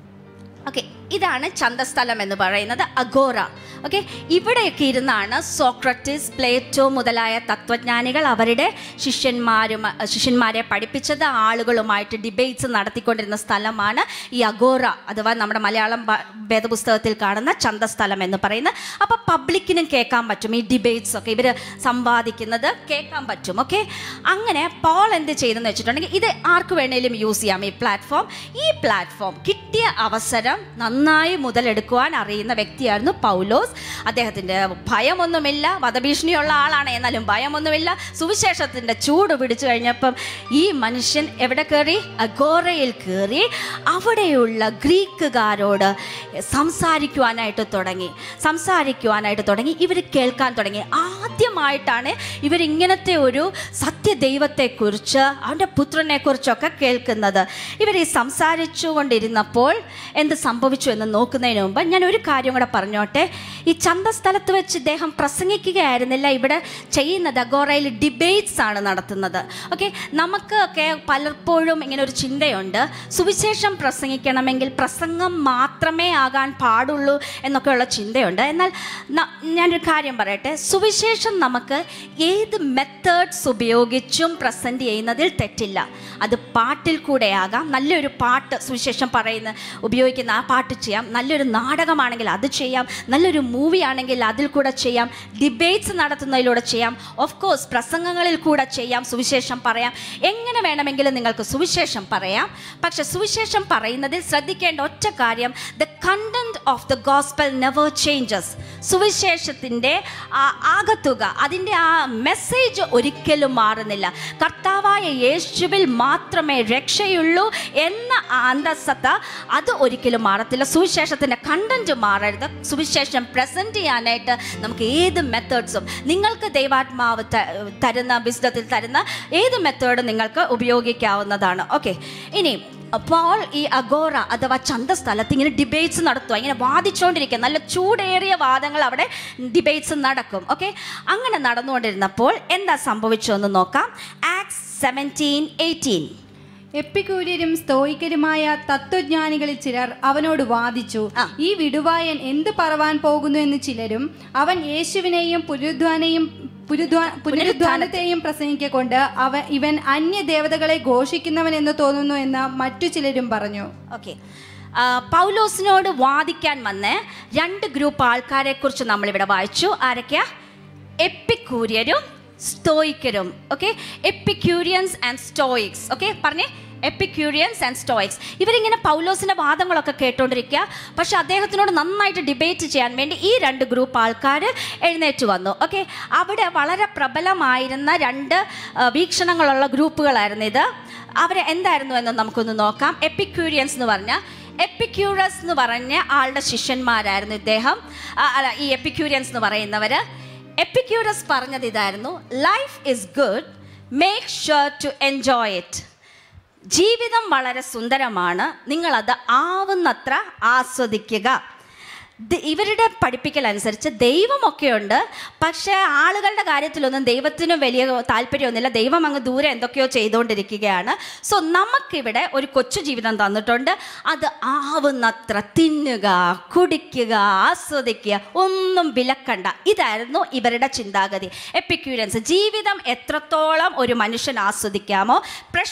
ഓക്കെ ഇതാണ് ചന്തസ്ഥലം എന്ന് പറയുന്നത് അഗോറ ഓക്കെ ഇവിടെയൊക്കെ ഇരുന്നാണ് സോക്രട്ടിസ് പ്ലേറ്റോ മുതലായ തത്വജ്ഞാനികൾ അവരുടെ ശിഷ്യന്മാരും ശിഷ്യന്മാരെ പഠിപ്പിച്ചത് ആളുകളുമായിട്ട് ഡിബേറ്റ്സ് നടത്തിക്കൊണ്ടിരുന്ന സ്ഥലമാണ് ഈ അഗോറ അഥവാ നമ്മുടെ മലയാളം ഭ- വേദപുസ്തകത്തിൽ കാണുന്ന ചന്തസ്ഥലം എന്ന് പറയുന്നത് അപ്പോൾ പബ്ലിക്കിനും കേൾക്കാൻ പറ്റും ഈ ഡിബേറ്റ്സ് ഒക്കെ ഇവർ സമ്പാദിക്കുന്നത് കേൾക്കാൻ പറ്റും ഓക്കെ അങ്ങനെ പോൾ എന്ത് ചെയ്തെന്ന് വെച്ചിട്ടുണ്ടെങ്കിൽ ഇത് ആർക്ക് വേണേലും യൂസ് ചെയ്യാം ഈ പ്ലാറ്റ്ഫോം ഈ പ്ലാറ്റ്ഫോം കിട്ടിയ അവസരം നന്നായി മുതലെടുക്കുവാൻ അറിയുന്ന വ്യക്തിയായിരുന്നു പൗലോസ് അദ്ദേഹത്തിൻ്റെ ഭയമൊന്നുമില്ല വധഭീഷണിയുള്ള ആളാണ് എന്നാലും ഭയമൊന്നുമില്ല സുവിശേഷത്തിൻ്റെ ചൂട് പിടിച്ചു കഴിഞ്ഞപ്പം ഈ മനുഷ്യൻ എവിടെ കയറി അഗോറയിൽ കയറി അവിടെയുള്ള ഗ്രീക്കുകാരോട് സംസാരിക്കുവാനായിട്ട് തുടങ്ങി സംസാരിക്കുവാനായിട്ട് തുടങ്ങി ഇവർ കേൾക്കാൻ തുടങ്ങി ആദ്യമായിട്ടാണ് ഇവരിങ്ങനത്തെ ഒരു സത്യദൈവത്തെക്കുറിച്ച് അവൻ്റെ പുത്രനെക്കുറിച്ചൊക്കെ കേൾക്കുന്നത് ഇവർ ഈ സംസാരിച്ചു കൊണ്ടിരുന്നപ്പോൾ എന്ത് സംഭവിച്ചു എന്ന് നോക്കുന്നതിന് മുമ്പ് ഞാൻ ഒരു കാര്യം കൂടെ പറഞ്ഞോട്ടെ ഈ ചന്തസ്ഥലത്ത് വെച്ച് ഇദ്ദേഹം പ്രസംഗിക്കുകയായിരുന്നില്ല ഇവിടെ ചെയ്യുന്നത് അഗോറയിൽ ഡിബേറ്റ്സ് ആണ് നടത്തുന്നത് ഓക്കെ നമുക്ക് ഒക്കെ പലപ്പോഴും ഇങ്ങനെ ഒരു ചിന്തയുണ്ട് സുവിശേഷം പ്രസംഗിക്കണമെങ്കിൽ പ്രസംഗം മാത്രമേ ആകാൻ പാടുള്ളൂ എന്നൊക്കെയുള്ള ചിന്തയുണ്ട് എന്നാൽ ന- ഞാനൊരു കാര്യം പറയട്ടെ സുവിശേഷം നമുക്ക് ഏത് മെത്തേഡ്സ് ഉപയോഗിച്ചും പ്രസൻറ്റ് ചെയ്യുന്നതിൽ തെറ്റില്ല അത് പാട്ടിൽ കൂടെ ആകാം നല്ലൊരു പാട്ട് സുവിശേഷം പറയുന്ന ഉപയോഗിക്കുന്ന ആ പാട്ട് ചെയ്യാം നല്ലൊരു നാടകമാണെങ്കിൽ അത് ചെയ്യാം നല്ലൊരു മൂവി ആണെങ്കിൽ അതിൽ കൂടെ ചെയ്യാം ഡിബേറ്റ്സ് നടത്തുന്നതിലൂടെ ചെയ്യാം ഓഫ് കോഴ്സ് പ്രസംഗങ്ങളിൽ കൂടെ ചെയ്യാം സുവിശേഷം പറയാം എങ്ങനെ വേണമെങ്കിലും നിങ്ങൾക്ക് സുവിശേഷം പറയാം പക്ഷെ സുവിശേഷം പറയുന്നതിൽ ശ്രദ്ധിക്കേണ്ട ഒറ്റ കാര്യം the content of the gospel never changes സുവിശേഷത്തിൻ്റെ ആ ആകത്തുക അതിൻ്റെ ആ മെസ്സേജ് ഒരിക്കലും മാറുന്നില്ല കർത്താവായ യേശുവിൽ മാത്രമേ രക്ഷയുള്ളൂ എന്ന ആ അന്തസ്സത്ത അത് ഒരിക്കലും മാറത്തില്ല സുവിശേഷത്തിൻ്റെ കണ്ടന്റ് മാറരുത് സുവിശേഷം പ്രസൻറ്റ് ചെയ്യാനായിട്ട് നമുക്ക് ഏത് മെത്തേഡ്സും നിങ്ങൾക്ക് ദൈവാത്മാവ് ത- തരുന്ന ബിസിനത്തിൽ തരുന്ന ഏത് മെത്തേഡും നിങ്ങൾക്ക് ഉപയോഗിക്കാവുന്നതാണ് ഓക്കെ ഇനി അപ്പോൾ ഈ അഗോറ അഥവാ ചന്തസ്ഥലത്ത് ഇങ്ങനെ ഡിബേറ്റ്സ് നടത്തുക ഇങ്ങനെ വാദിച്ചുകൊണ്ടിരിക്കുക നല്ല ചൂടേറിയ വാദങ്ങൾ അവിടെ ഡിബേറ്റ്സ് നടക്കും ഓക്കെ അങ്ങനെ നടന്നുകൊണ്ടിരുന്നപ്പോൾ എന്താ സംഭവിച്ചതെന്ന് നോക്കാം ആക്സ് സെവൻറ്റീൻ എയ്റ്റീൻ എപ്പിക്കൂര്യരും സ്തോയിക്കരുമായ തത്വജ്ഞാനികളിൽ ചിലർ അവനോട് വാദിച്ചു ആ. ഈ വിടുവായൻ എന്ത് പറവാൻ പോകുന്നു എന്ന് ചിലരും അവൻ യേശുവിനെയും പുനരുദ്ധാനെയും പുനരുദ്ധാ- പുനരുദ്ധാനത്തെയും പ്രസംഗിക്കൊണ്ട് അവ ഇവൻ അന്യദേവതകളെ ഘോഷിക്കുന്നവൻ എന്ന് തോന്നുന്നു എന്ന് മറ്റു ചിലരും പറഞ്ഞു ഓക്കെ പൗലോസിനോട് വാദിക്കാൻ വന്ന് രണ്ട് ഗ്രൂപ്പ് ആൾക്കാരെ കുറിച്ച് നമ്മളിവിടെ വായിച്ചു ആരൊക്കെയാ എപ്പിക്കൂര്യരും സ്റ്റോയിക്കരും okay Epicureans and Stoics okay പറഞ്ഞേ എപ്പിക്യൂരിയൻസ് ആൻഡ് സ്റ്റോയിക്സ് ഇവരിങ്ങനെ പൗലോസിന്റെ വാദങ്ങളൊക്കെ കേട്ടോണ്ടിരിക്കുക പക്ഷെ അദ്ദേഹത്തിനോട് നന്നായിട്ട് ഡിബേറ്റ് ചെയ്യാൻ വേണ്ടി ഈ രണ്ട് ഗ്രൂപ്പ് ആൾക്കാർ എഴുന്നേറ്റ് വന്നു ഓക്കെ അവിടെ വളരെ പ്രബലമായിരുന്ന രണ്ട് ആ, വീക്ഷണങ്ങളുള്ള ഗ്രൂപ്പുകളായിരുന്നു ഇത് അവർ എന്തായിരുന്നു എന്ന് നമുക്കൊന്ന് നോക്കാം എപ്പിക്യൂരിയൻസ് എന്ന് പറഞ്ഞാൽ എപ്പിക്യൂറസ് എന്ന് പറഞ്ഞ ആളുടെ ശിഷ്യന്മാരായിരുന്നു ഇദ്ദേഹം ആ, അല്ല ഈ എപ്പിക്യൂരിയൻസ് എന്ന് പറയുന്നവർ എപ്പിക്യൂറസ് പറഞ്ഞത് ഇതായിരുന്നു life is good make sure to enjoy it ജീവിതം വളരെ സുന്ദരമാണ് നിങ്ങളത് ആവുന്നത്ര ആസ്വദിക്കുക ദ- ഇവരുടെ പഠിപ്പിക്കൽ അനുസരിച്ച് ദൈവമൊക്കെയുണ്ട് പക്ഷേ ആളുകളുടെ കാര്യത്തിലൊന്നും ദൈവത്തിന് വലിയ താല്പര്യമൊന്നുമില്ല ദൈവം അങ്ങ് ദൂരെ എന്തൊക്കെയോ ചെയ്തുകൊണ്ടിരിക്കുകയാണ് സോ നമുക്കിവിടെ ഒരു കൊച്ചു ജീവിതം തന്നിട്ടുണ്ട് അത് ആവുന്നത്ര തിന്നുക കുടിക്കുക ആസ്വദിക്കുക ഒന്നും വിലക്കണ്ട ഇതായിരുന്നു ഇവരുടെ ചിന്താഗതി എപ്പിക്യൂരൻസ് ജീവിതം എത്രത്തോളം ഒരു മനുഷ്യൻ ആസ്വദിക്കാമോ പ്രഷ്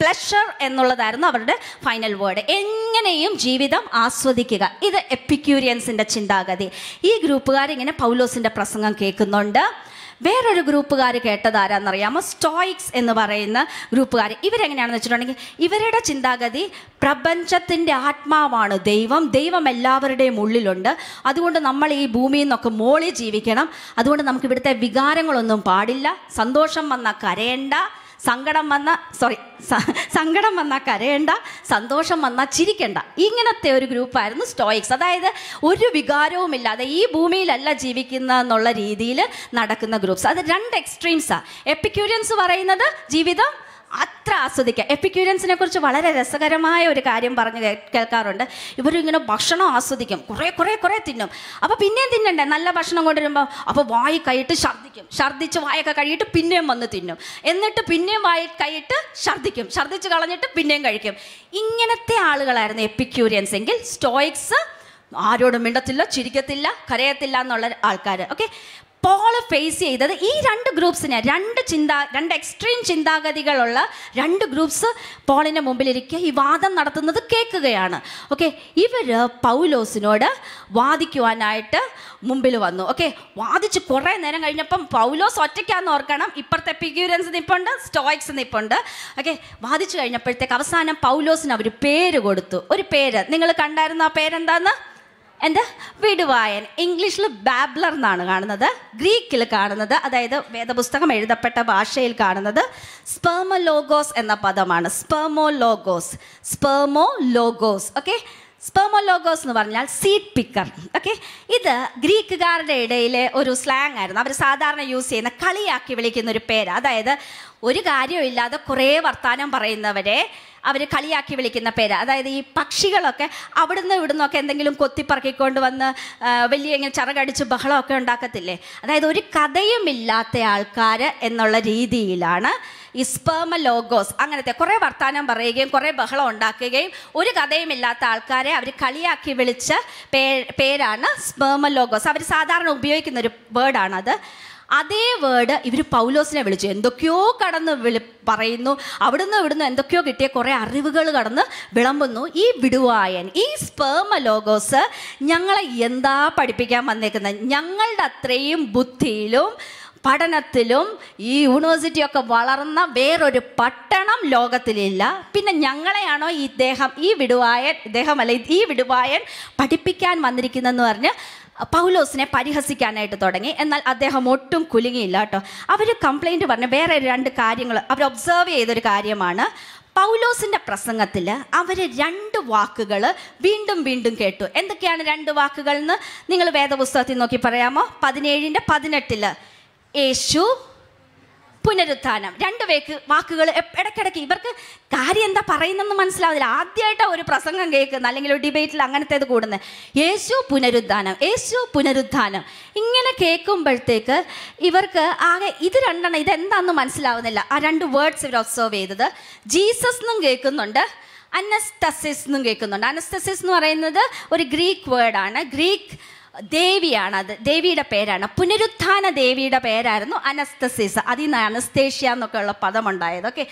പ്ലഷർ എന്നുള്ളതായിരുന്നു അവരുടെ ഫൈനൽ വേർഡ് എങ്ങനെയും ജീവിതം ആസ്വദിക്കുക ഇത് എപ്പിക്യൂരിയൻസിൻ്റെ ചിന്താഗതി ഈ ഗ്രൂപ്പുകാർ ഇങ്ങനെ പൗലോസിൻ്റെ പ്രസംഗം കേൾക്കുന്നുണ്ട് വേറൊരു ഗ്രൂപ്പുകാർ കേട്ടത് ആരാന്നറിയാമോ സ്റ്റോയിക്സ് എന്ന് പറയുന്ന ഗ്രൂപ്പുകാർ ഇവരെങ്ങനെയാണെന്ന് വെച്ചിട്ടുണ്ടെങ്കിൽ ഇവരുടെ ചിന്താഗതി പ്രപഞ്ചത്തിൻ്റെ ആത്മാവാണ് ദൈവം ദൈവം എല്ലാവരുടെയും ഉള്ളിലുണ്ട് അതുകൊണ്ട് നമ്മൾ ഈ ഭൂമിയിൽ നിന്നൊക്കെ മോളി ജീവിക്കണം അതുകൊണ്ട് നമുക്ക് ഇവിടുത്തെ വികാരങ്ങളൊന്നും പാടില്ല സന്തോഷം വന്നാൽ കരയണ്ട സങ്കടം വന്ന സോറി സങ്കടം വന്നാൽ കരയണ്ട സന്തോഷം വന്നാൽ ചിരിക്കണ്ട ഇങ്ങനത്തെ ഒരു ഗ്രൂപ്പായിരുന്നു സ്റ്റോയിക്സ് അതായത് ഒരു വികാരവുമില്ലാതെ ഈ ഭൂമിയിലല്ല ജീവിക്കുന്ന എന്നുള്ള രീതിയിൽ നടക്കുന്ന ഗ്രൂപ്പ്സ് അത് രണ്ട് എക്സ്ട്രീംസാണ് എപ്പിക്യൂരിയൻസ് പറയുന്നത് ജീവിതം അത്ര ആസ്വദിക്കുക എപ്പിക്യൂരിയൻസിനെ കുറിച്ച് വളരെ രസകരമായ ഒരു കാര്യം പറഞ്ഞ് കേ- കേൾക്കാറുണ്ട് ഇവരിങ്ങനെ ഭക്ഷണം ആസ്വദിക്കും കുറേ കുറേ കുറേ തിന്നും അപ്പോൾ പിന്നെയും തിന്നണ്ടേ നല്ല ഭക്ഷണം കൊണ്ടുവരുമ്പോൾ അപ്പോൾ വായി കൈയിട്ട് ഛർദ്ദിക്കും ഛർദ്ദിച്ച് വായൊക്കെ കഴിയിട്ട് പിന്നെയും വന്ന് തിന്നും എന്നിട്ട് പിന്നെയും വായി കൈയിട്ട് ഛർദ്ദിക്കും ഛർദ്ദിച്ച് കളഞ്ഞിട്ട് പിന്നെയും കഴിക്കും ഇങ്ങനത്തെ ആളുകളായിരുന്നു എപ്പിക്യൂരിയൻസ് എങ്കിൽ സ്റ്റോയിക്സ് ആരോടും മിണ്ടത്തില്ല ചിരിക്കത്തില്ല കരയത്തില്ല എന്നുള്ള ആൾക്കാർ ഓക്കെ പോള് ഫേസ് ചെയ്തത് ഈ രണ്ട് ഗ്രൂപ്പ്സിനെ രണ്ട് ചിന്താ രണ്ട് എക്സ്ട്രീം ചിന്താഗതികളുള്ള രണ്ട് ഗ്രൂപ്പ്സ് പോളിൻ്റെ മുമ്പിലിരിക്കുക ഈ വാദം നടത്തുന്നത് കേൾക്കുകയാണ് ഓക്കെ ഇവർ പൗലോസിനോട് വാദിക്കുവാനായിട്ട് മുമ്പിൽ വന്നു ഓക്കെ വാദിച്ച് കുറേ നേരം കഴിഞ്ഞപ്പം പൗലോസ് ഒറ്റയ്ക്കാന്ന് ഓർക്കണം ഇപ്പുറത്തെ പിക്യൂരൻസ് നിപ്പുണ്ട് സ്റ്റോയിക്സ് നിപ്പുണ്ട് ഓക്കെ വാദിച്ചു കഴിഞ്ഞപ്പോഴത്തേക്ക് അവസാനം പൗലോസിന് അവർ പേര് കൊടുത്തു ഒരു പേര് നിങ്ങൾ കണ്ടായിരുന്ന ആ പേരെന്താന്ന് എൻ്റെ വിടുവായൻ ഇംഗ്ലീഷിൽ ബാബ്ലർ എന്നാണ് കാണുന്നത് ഗ്രീക്കിൽ കാണുന്നത് അതായത് വേദപുസ്തകം എഴുതപ്പെട്ട ഭാഷയിൽ കാണുന്നത് സ്പെർമോലോഗോസ് എന്ന പദമാണ് സ്പെർമോലോഗോസ് സ്പെർമോലോഗോസ് ഓക്കെ സ്പെർമോലോഗോസ് എന്ന് പറഞ്ഞാൽ സീഡ് പിക്കർ ഓക്കെ ഇത് ഗ്രീക്കുകാരുടെ ഇടയിലെ ഒരു സ്ലാങ് ആയിരുന്നു അവർ സാധാരണ യൂസ് ചെയ്യുന്ന കളിയാക്കി വിളിക്കുന്ന ഒരു പേര് അതായത് ഒരു കാര്യമില്ലാതെ കുറേ വർത്തമാനം പറയുന്നവരെ അവർ കളിയാക്കി വിളിക്കുന്ന പേര് അതായത് ഈ പക്ഷികളൊക്കെ അവിടുന്ന് ഇവിടുന്നൊക്കെ എന്തെങ്കിലും കൊത്തിപ്പറക്കിക്കൊണ്ട് വന്ന് ആ, വലിയ ഇങ്ങനെ ചിറകടിച്ച് ബഹളമൊക്കെ ഉണ്ടാക്കത്തില്ലേ അതായത് ഒരു കഥയുമില്ലാത്ത ആൾക്കാർ എന്നുള്ള രീതിയിലാണ് ഈ സ്പെർമലോഗോസ് അങ്ങനത്തെ കുറേ വർത്തമാനം പറയുകയും കുറേ ബഹളം ഉണ്ടാക്കുകയും ഒരു കഥയുമില്ലാത്ത ആൾക്കാരെ അവർ കളിയാക്കി വിളിച്ച പേ പേരാണ് സ്പെർമലോഗോസ് അവർ സാധാരണ ഉപയോഗിക്കുന്ന ഒരു വേർഡാണത് അതേ വേർഡ് ഇവർ പൗലോസിനെ വിളിച്ചു എന്തൊക്കെയോ കടന്ന് വിളി പറയുന്നു അവിടുന്ന് ഇവിടുന്ന് എന്തൊക്കെയോ കിട്ടിയ കുറേ അറിവുകൾ കടന്ന് വിളമ്പുന്നു ഈ വിടുവായൻ ഈ സ്പേമ ലോഗോസ് ഞങ്ങളെ എന്താ പഠിപ്പിക്കാൻ വന്നേക്കുന്നത് ഞങ്ങളുടെ അത്രയും ബുദ്ധിയിലും പഠനത്തിലും ഈ യൂണിവേഴ്സിറ്റി ഒക്കെ വളർന്ന വേറൊരു പട്ടണം ലോകത്തിലില്ല പിന്നെ ഞങ്ങളെയാണോ ഈ ഇദ്ദേഹം ഈ വിടുവായൻ ഇദ്ദേഹമല്ല ഈ വിടുവായൻ പഠിപ്പിക്കാൻ വന്നിരിക്കുന്നതെന്ന് പറഞ്ഞ് പൗലോസിനെ പരിഹസിക്കാനായിട്ട് തുടങ്ങി എന്നാൽ അദ്ദേഹം ഒട്ടും കുലുങ്ങിയില്ല കേട്ടോ അവർ കംപ്ലൈൻറ്റ് പറഞ്ഞ വേറെ രണ്ട് കാര്യങ്ങൾ അവർ ഒബ്സർവ് ചെയ്തൊരു കാര്യമാണ് പൗലോസിൻ്റെ പ്രസംഗത്തിൽ അവർ രണ്ട് വാക്കുകൾ വീണ്ടും വീണ്ടും കേട്ടു എന്തൊക്കെയാണ് രണ്ട് വാക്കുകൾ എന്ന് നിങ്ങൾ വേദപുസ്തകത്തിൽ നോക്കി പറയാമോ പതിനേഴിൻ്റെ പതിനെട്ടില് യേശു പുനരുത്ഥാനം രണ്ട് വേക്ക് വാക്കുകൾ എപ്- ഇടയ്ക്കിടയ്ക്ക് ഇവർക്ക് കാര്യം എന്താ പറയുന്നെന്ന് മനസ്സിലാവില്ല ആദ്യമായിട്ടാണ് ഒരു പ്രസംഗം കേൾക്കുന്നത് അല്ലെങ്കിൽ ഒരു ഡിബേറ്റിൽ അങ്ങനത്തേത് കൂടുന്നത് യേശു പുനരുദ്ധാനം യേശു പുനരുദ്ധാനം ഇങ്ങനെ കേൾക്കുമ്പോഴത്തേക്ക് ഇവർക്ക് ആകെ ഇത് രണ്ടെണ്ണം ഇതെന്താണെന്ന് മനസ്സിലാവുന്നില്ല ആ രണ്ട് വേർഡ്സ് ഇവർ ഒബ്സർവ് ചെയ്തത് ജീസസ് എന്നും കേൾക്കുന്നുണ്ട് അനസ്തസിസ് എന്നും കേൾക്കുന്നുണ്ട് അനസ്തസിസ് എന്ന് പറയുന്നത് ഒരു ഗ്രീക്ക് വേർഡാണ് ഗ്രീക്ക് ദേവിയാണ് അത് ദേവിയുടെ പേരാണ് പുനരുത്ഥാന ദേവിയുടെ പേരായിരുന്നു അനസ്തസിസ് അതിൽ നിന്ന് അനസ്തേഷ്യ എന്നൊക്കെ ഉള്ള പദമുണ്ടായത് ഓക്കെ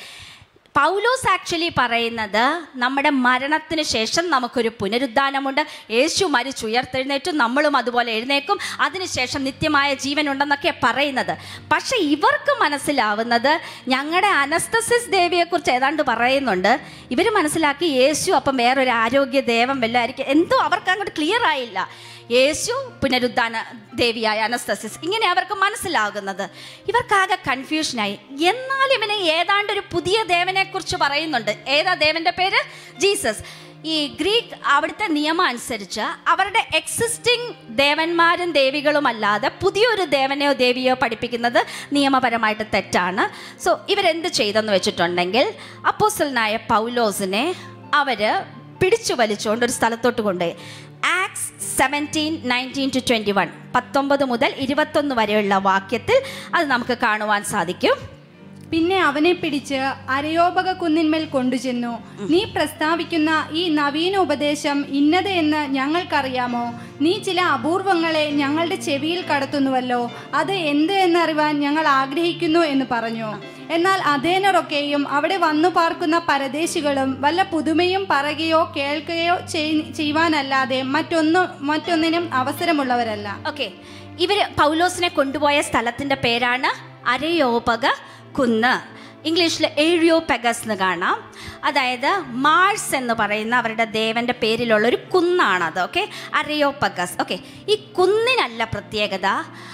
പൗലോസ് ആക്ച്വലി പറയുന്നത് നമ്മുടെ മരണത്തിന് ശേഷം നമുക്കൊരു പുനരുദ്ധാനമുണ്ട് യേശു മരിച്ചുയർത്തെഴുന്നേറ്റും നമ്മളും അതുപോലെ എഴുന്നേക്കും അതിനുശേഷം നിത്യമായ ജീവൻ ഉണ്ടെന്നൊക്കെ പറയുന്നത് പക്ഷെ ഇവർക്ക് മനസ്സിലാവുന്നത് ഞങ്ങളുടെ അനസ്തസിസ് ദേവിയെക്കുറിച്ച് ഏതാണ്ട് പറയുന്നുണ്ട് ഇവർ മനസ്സിലാക്കി യേശു അപ്പം വേറൊരു ആരോഗ്യ ദേവം വല്ലതായിരിക്കും എന്തോ അവർക്ക് അങ്ങോട്ട് ക്ലിയർ ആയില്ല യേശു പുനരുദ്ധാന ദേവിയായ അനസ്തസിസ് ഇങ്ങനെ അവർക്ക് മനസ്സിലാകുന്നത് ഇവർക്കാകെ കൺഫ്യൂഷനായി എന്നാൽ ഇവനെ ഏതാണ്ട് ഒരു പുതിയ ദേവനെ കുറിച്ച് പറയുന്നുണ്ട് ഏതാ ദേവന്റെ പേര് ജീസസ് ഈ ഗ്രീക്ക് അവിടുത്തെ നിയമം അനുസരിച്ച് അവരുടെ എക്സിസ്റ്റിംഗ് ദേവന്മാരും ദേവികളും അല്ലാതെ പുതിയൊരു ദേവനെയോ ദേവിയോ പഠിപ്പിക്കുന്നത് നിയമപരമായിട്ട് തെറ്റാണ് സോ ഇവരെന്ത് ചെയ്തെന്ന് വെച്ചിട്ടുണ്ടെങ്കിൽ അപ്പോസലനായ പൗലോസിനെ അവര് പിടിച്ചു വലിച്ചുകൊണ്ട് ഒരു സ്ഥലത്തോട്ട് കൊണ്ടുപോയി Acts seventeen nineteen to twenty one പത്തൊമ്പത് മുതൽ ഇരുപത്തൊന്ന് വരെയുള്ള വാക്യത്തിൽ അത് നമുക്ക് കാണുവാൻ സാധിക്കും പിന്നെ അവനെ പിടിച്ച് അരയോപക കുന്നിന്മേൽ കൊണ്ടുചെന്നു നീ പ്രസ്താവിക്കുന്ന ഈ നവീന ഉപദേശം ഇന്നത് എന്ന് ഞങ്ങൾക്കറിയാമോ നീ ചില അപൂർവങ്ങളെ ഞങ്ങളുടെ ചെവിയിൽ കടത്തുന്നുവല്ലോ അത് എന്ത് എന്നറിവാൻ ഞങ്ങൾ ആഗ്രഹിക്കുന്നു എന്ന് പറഞ്ഞു എന്നാൽ അധേനറൊക്കെയും അവിടെ വന്നു പാർക്കുന്ന പരദേശികളും വല്ല പുതുമയും പറയുകയോ കേൾക്കുകയോ ചെയ്- ചെയ്യുവാനല്ലാതെ മറ്റൊന്നു മറ്റൊന്നിനും അവസരമുള്ളവരല്ല ഓക്കെ ഇവര് പൗലോസിനെ കൊണ്ടുപോയ സ്ഥലത്തിന്റെ പേരാണ് അരയോപക കുന്ന് ഇംഗ്ലീഷിൽ ഏഴിയോ പെഗസ് എന്ന് കാണാം അതായത് മാഴ്സ് എന്ന് പറയുന്ന അവരുടെ ദേവന്റെ പേരിലുള്ള ഒരു കുന്നാണത് ഓക്കെ അരയോപഗസ് ഓക്കെ ഈ കുന്നിനല്ല പ്രത്യേകത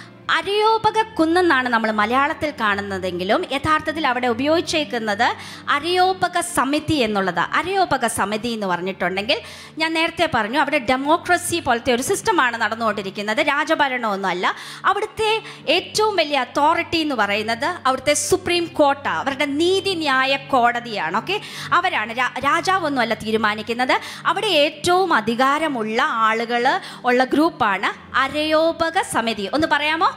അരയോപക കുന്നെന്നാണ് നമ്മൾ മലയാളത്തിൽ കാണുന്നതെങ്കിലും യഥാർത്ഥത്തിൽ അവിടെ ഉപയോഗിച്ചേക്കുന്നത് അരയോപക സമിതി എന്നുള്ളത് അരയോപക സമിതി എന്ന് പറഞ്ഞിട്ടുണ്ടെങ്കിൽ ഞാൻ നേരത്തെ പറഞ്ഞു അവിടെ ഡെമോക്രസി പോലത്തെ ഒരു സിസ്റ്റമാണ് നടന്നുകൊണ്ടിരിക്കുന്നത് രാജഭരണമൊന്നുമല്ല അവിടുത്തെ ഏറ്റവും വലിയ അതോറിറ്റി എന്ന് പറയുന്നത് അവിടുത്തെ സുപ്രീം കോർട്ട് അവരുടെ നീതിന്യായ കോടതിയാണ് ഓക്കെ അവരാണ് രാ- രാജാവൊന്നുമല്ല തീരുമാനിക്കുന്നത് അവിടെ ഏറ്റവും അധികാരമുള്ള ആളുകൾ ഉള്ള ഗ്രൂപ്പാണ് അരയോപക സമിതി ഒന്ന് പറയാമോ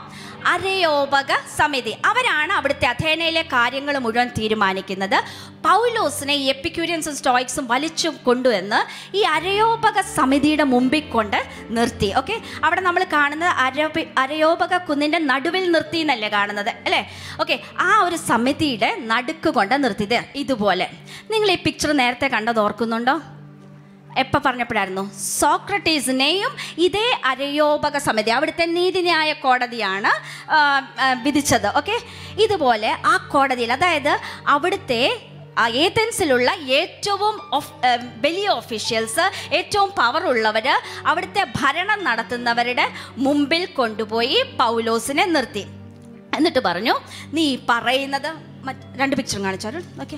അരയോപക സമിതി അവരാണ് അവിടുത്തെ അഥേനയിലെ കാര്യങ്ങൾ മുഴുവൻ തീരുമാനിക്കുന്നത് പൗലോസിനെ ഈ എപ്പിക്യൂരിയൻസും സ്റ്റോയിക്സും വലിച്ചു കൊണ്ടുവന്ന് ഈ അരയോപക സമിതിയുടെ മുമ്പിൽ കൊണ്ട് നിർത്തി ഓക്കെ അവിടെ നമ്മൾ കാണുന്നത് അരപി അരയോപക കുന്നിൻ്റെ നടുവിൽ നിർത്തി എന്നല്ലേ കാണുന്നത് അല്ലേ ഓക്കെ ആ ഒരു സമിതിയുടെ നടുക്ക് കൊണ്ട് നിർത്തിയത് ഇതുപോലെ നിങ്ങൾ ഈ പിക്ചർ നേരത്തെ കണ്ടത് ഓർക്കുന്നുണ്ടോ എപ്പോൾ പറഞ്ഞപ്പോഴായിരുന്നു സോക്രട്ടീസിനെയും ഇതേ അരയോപക സമിതി അവിടുത്തെ നീതിന്യായ കോടതിയാണ് ആ, ആ, വിധിച്ചത് ഓക്കെ ഇതുപോലെ ആ കോടതിയിൽ അതായത് അവിടുത്തെ ആ ഏതൻസിലുള്ള ഏറ്റവും ഒഫ്- ഏ, വലിയ ഒഫീഷ്യൽസ് ഏറ്റവും പവർ ഉള്ളവർ അവിടുത്തെ ഭരണം നടത്തുന്നവരുടെ മുമ്പിൽ കൊണ്ടുപോയി പൗലോസിനെ നിർത്തി എന്നിട്ട് പറഞ്ഞു നീ പറയുന്നത് മറ്റ് രണ്ട് പിക്ചറും കാണിച്ചാലും ഓക്കെ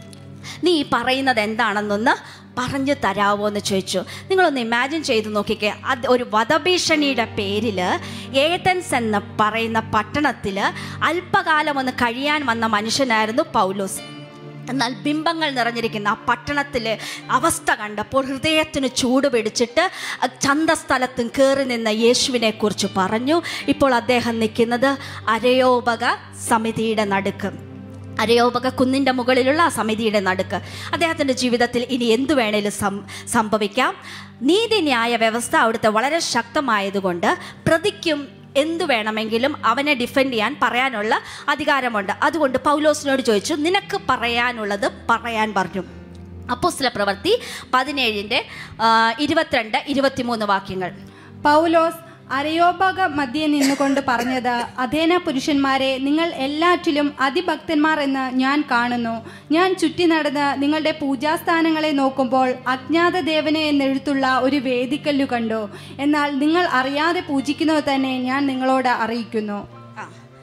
നീ ഈ പറയുന്നത് എന്താണെന്നൊന്ന് പറഞ്ഞു തരാവോ എന്ന് ചോദിച്ചു നിങ്ങളൊന്ന് ഇമാജിൻ ചെയ്ത് നോക്കിക്കേ അത് ഒരു വധഭീഷണിയുടെ പേരിൽ ഏതൻസ് എന്ന് പറയുന്ന പട്ടണത്തിൽ അല്പകാലം ഒന്ന് കഴിയാൻ വന്ന മനുഷ്യനായിരുന്നു പൗലോസ് എന്നാൽ ബിംബങ്ങൾ നിറഞ്ഞിരിക്കുന്ന ആ പട്ടണത്തിലെ അവസ്ഥ കണ്ടപ്പോൾ ഹൃദയത്തിന് ചൂട് പിടിച്ചിട്ട് ചന്തസ്ഥലത്തും കയറി നിന്ന യേശുവിനെ കുറിച്ച് പറഞ്ഞു ഇപ്പോൾ അദ്ദേഹം നിൽക്കുന്നത് അരയോപക സമിതിയുടെ നടുക്ക് അരയോപക കുന്നിൻ്റെ മുകളിലുള്ള ആ സമിതിയുടെ നടുക്ക് അദ്ദേഹത്തിൻ്റെ ജീവിതത്തിൽ ഇനി എന്തു വേണേലും സം സംഭവിക്കാം നീതിന്യായ വ്യവസ്ഥ അവിടുത്തെ വളരെ ശക്തമായതുകൊണ്ട് പ്രതിക്കും എന്തു വേണമെങ്കിലും അവനെ ഡിഫെൻഡ് ചെയ്യാൻ പറയാനുള്ള അധികാരമുണ്ട് അതുകൊണ്ട് പൗലോസിനോട് ചോദിച്ചു നിനക്ക് പറയാനുള്ളത് പറയാൻ പറഞ്ഞു അപ്പോസ്തല പ്രവൃത്തി പതിനേഴിൻ്റെ ഇരുപത്തിരണ്ട് ഇരുപത്തിമൂന്ന് വാക്യങ്ങൾ പൗലോസ് അരയോപക മധ്യേ നിന്നുകൊണ്ട് പറഞ്ഞത് അധേന പുരുഷന്മാരെ നിങ്ങൾ എല്ലാറ്റിലും അതിഭക്തന്മാർ എന്ന് ഞാൻ കാണുന്നു ഞാൻ ചുറ്റി നടന്ന് നിങ്ങളുടെ പൂജാസ്ഥാനങ്ങളെ നോക്കുമ്പോൾ അജ്ഞാത ദേവനെ എന്നെഴുത്തുള്ള ഒരു വേദിക്കല്ലു കണ്ടു എന്നാൽ നിങ്ങൾ അറിയാതെ പൂജിക്കുന്നത് തന്നെ ഞാൻ നിങ്ങളോട് അറിയിക്കുന്നു ആ.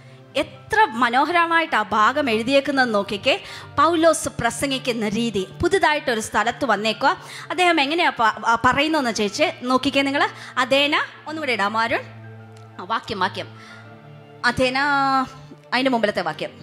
എത്ര മനോഹരമായിട്ട് ആ ഭാഗം എഴുതിയേക്കുന്നത് നോക്കിക്കേ പൗലോസ് പ്രസംഗിക്കുന്ന രീതി പുതുതായിട്ടൊരു സ്ഥലത്ത് വന്നേക്കുക അദ്ദേഹം എങ്ങനെയാണ് പറയുന്നതെന്ന് ചോദിച്ച് നോക്കിക്കേ നിങ്ങൾ അതേന ഒന്നുകൂടെ ഇടാം ആരുൺ ആ വാക്യം വാക്യം അതേന അതിൻ്റെ മുമ്പിലത്തെ വാക്യം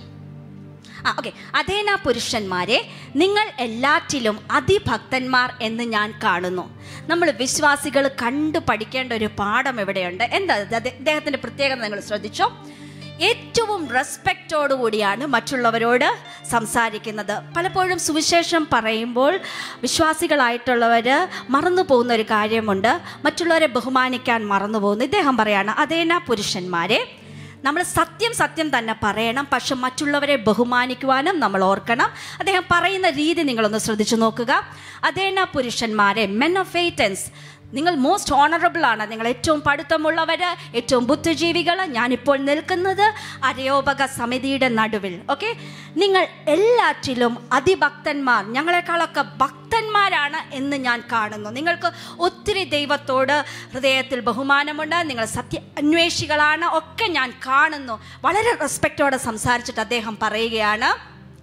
ആ ഓക്കെ അതേന പുരുഷന്മാരെ നിങ്ങൾ എല്ലാറ്റിലും അതിഭക്തന്മാർ എന്ന് ഞാൻ കാണുന്നു നമ്മൾ വിശ്വാസികൾ കണ്ടു പഠിക്കേണ്ട ഒരു പാഠം ഇവിടെയുണ്ട് എന്താ ഇത്? അദ്ദേ- അദ്ദേഹത്തിൻ്റെ പ്രത്യേകത നിങ്ങൾ ശ്രദ്ധിച്ചോ ഏറ്റവും റെസ്പെക്റ്റോടു കൂടിയാണ് മറ്റുള്ളവരോട് സംസാരിക്കുന്നത് പലപ്പോഴും സുവിശേഷം പറയുമ്പോൾ വിശ്വാസികളായിട്ടുള്ളവർ മറന്നു പോകുന്ന ഒരു കാര്യമുണ്ട് മറ്റുള്ളവരെ ബഹുമാനിക്കാൻ മറന്നു പോകുന്നു ഇദ്ദേഹം പറയാണ് അതേന പുരുഷന്മാരെ നമ്മൾ സത്യം സത്യം തന്നെ പറയണം പക്ഷെ മറ്റുള്ളവരെ ബഹുമാനിക്കുവാനും നമ്മൾ ഓർക്കണം അദ്ദേഹം പറയുന്ന രീതി നിങ്ങളൊന്ന് ശ്രദ്ധിച്ചു നോക്കുക അതേന പുരുഷന്മാരെ മെൻ ഓഫ് എയ്റ്റൻസ് നിങ്ങൾ മോസ്റ്റ് ഓണറബിൾ ആണ് നിങ്ങൾ ഏറ്റവും പഠിത്തമുള്ളവർ ഏറ്റവും ബുദ്ധിജീവികൾ ഞാനിപ്പോൾ നിൽക്കുന്നത് അരയോപക സമിതിയുടെ നടുവിൽ ഓക്കെ നിങ്ങൾ എല്ലാറ്റിലും അതിഭക്തന്മാർ ഞങ്ങളെക്കാളൊക്കെ ഭക്തന്മാരാണ് എന്ന് ഞാൻ കാണുന്നു നിങ്ങൾക്ക് ഒത്തിരി ദൈവത്തോട് ഹൃദയത്തിൽ ബഹുമാനമുണ്ട് നിങ്ങൾ സത്യ അന്വേഷികളാണ് ഒക്കെ ഞാൻ കാണുന്നു വളരെ റെസ്പെക്റ്റോടെ സംസാരിച്ചിട്ട് അദ്ദേഹം പറയുകയാണ്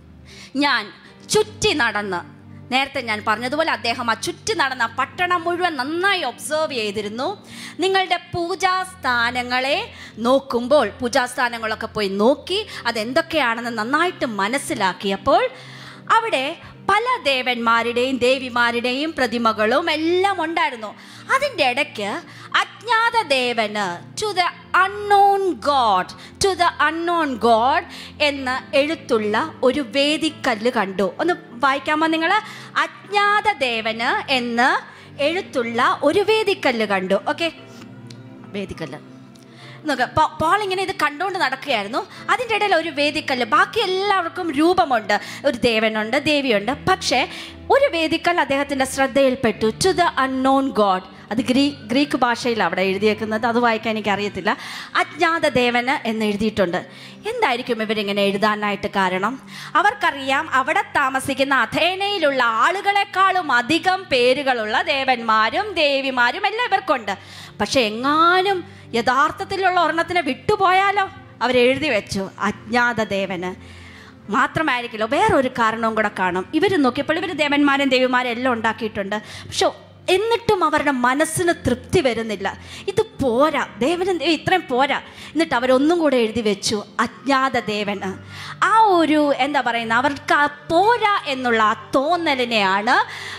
ഞാൻ ചുറ്റി നടന്ന് നേരത്തെ ഞാൻ പറഞ്ഞതുപോലെ അദ്ദേഹം ആ ചുറ്റി നടന്ന പട്ടണം മുഴുവൻ നന്നായി ഒബ്സർവ് ചെയ്തിരുന്നു നിങ്ങളുടെ പൂജാസ്ഥാനങ്ങളെ നോക്കുമ്പോൾ പൂജാസ്ഥാനങ്ങളൊക്കെ പോയി നോക്കി അതെന്തൊക്കെയാണെന്ന് നന്നായിട്ട് മനസ്സിലാക്കിയപ്പോൾ അവിടെ പല ദേവന്മാരുടെയും ദേവിമാരുടെയും പ്രതിമകളും എല്ലാം ഉണ്ടായിരുന്നു അതിൻ്റെ ഇടയ്ക്ക് അജ്ഞാത ദേവന് to the unknown god to the unknown god എന്ന് എഴുത്തുള്ള ഒരു വേദിക്കല്ല് കണ്ടു ഒന്ന് വായിക്കാമോ നിങ്ങൾ അജ്ഞാത ദേവന് എന്ന് എഴുത്തുള്ള ഒരു വേദിക്കല്ല് കണ്ടു ഓക്കെ വേദിക്കല്ല് നോക്ക പോ- പോൾ ഇങ്ങനെ ഇത് കണ്ടുകൊണ്ട് നടക്കുകയായിരുന്നു അതിൻ്റെ ഇടയിൽ ഒരു വേദിക്കല്ല് ബാക്കി എല്ലാവർക്കും രൂപമുണ്ട് ഒരു ദേവനുണ്ട് ദേവിയുണ്ട് പക്ഷേ ഒരു വേദിക്കൽ അദ്ദേഹത്തിൻ്റെ ശ്രദ്ധയിൽപ്പെട്ടു ടു ദ അൺനോൺ ഗോഡ് അത് ഗ്രീ ഗ്രീക്ക് ഭാഷയിൽ അവിടെ എഴുതിയേക്കുന്നത് അത് വായിക്കാൻ എനിക്ക് അറിയത്തില്ല അജ്ഞാത ദേവന് എന്ന് എഴുതിയിട്ടുണ്ട് എന്തായിരിക്കും ഇവരിങ്ങനെ എഴുതാനായിട്ട് കാരണം അവർക്കറിയാം അവിടെ താമസിക്കുന്ന അഥേനയിലുള്ള ആളുകളെക്കാളും അധികം പേരുകളുള്ള ദേവന്മാരും ദേവിമാരും എല്ലാം ഇവർക്കുണ്ട് പക്ഷെ എങ്ങാനും യഥാർത്ഥത്തിലുള്ള ഒരെണ്ണത്തിനെ വിട്ടുപോയാലോ അവരെഴുതി വെച്ചു അജ്ഞാത ദേവന് മാത്രമായിരിക്കില്ല വേറൊരു കാരണവും കൂടെ കാണും ഇവർ നോക്കിയപ്പോൾ ഇവർ ദേവന്മാരും ദേവിമാരും എല്ലാം ഉണ്ടാക്കിയിട്ടുണ്ട് പക്ഷെ എന്നിട്ടും അവരുടെ മനസ്സിന് തൃപ്തി വരുന്നില്ല ഇത് പോരാ ദേവനും ദൈവം ഇത്രയും പോരാ എന്നിട്ട് അവരൊന്നും കൂടെ എഴുതി വെച്ചു അജ്ഞാത ദേവന് ആ ഒരു എന്താ പറയുന്ന അവർക്ക് ആ പോരാ എന്നുള്ള ആ തോന്നലിനെയാണ്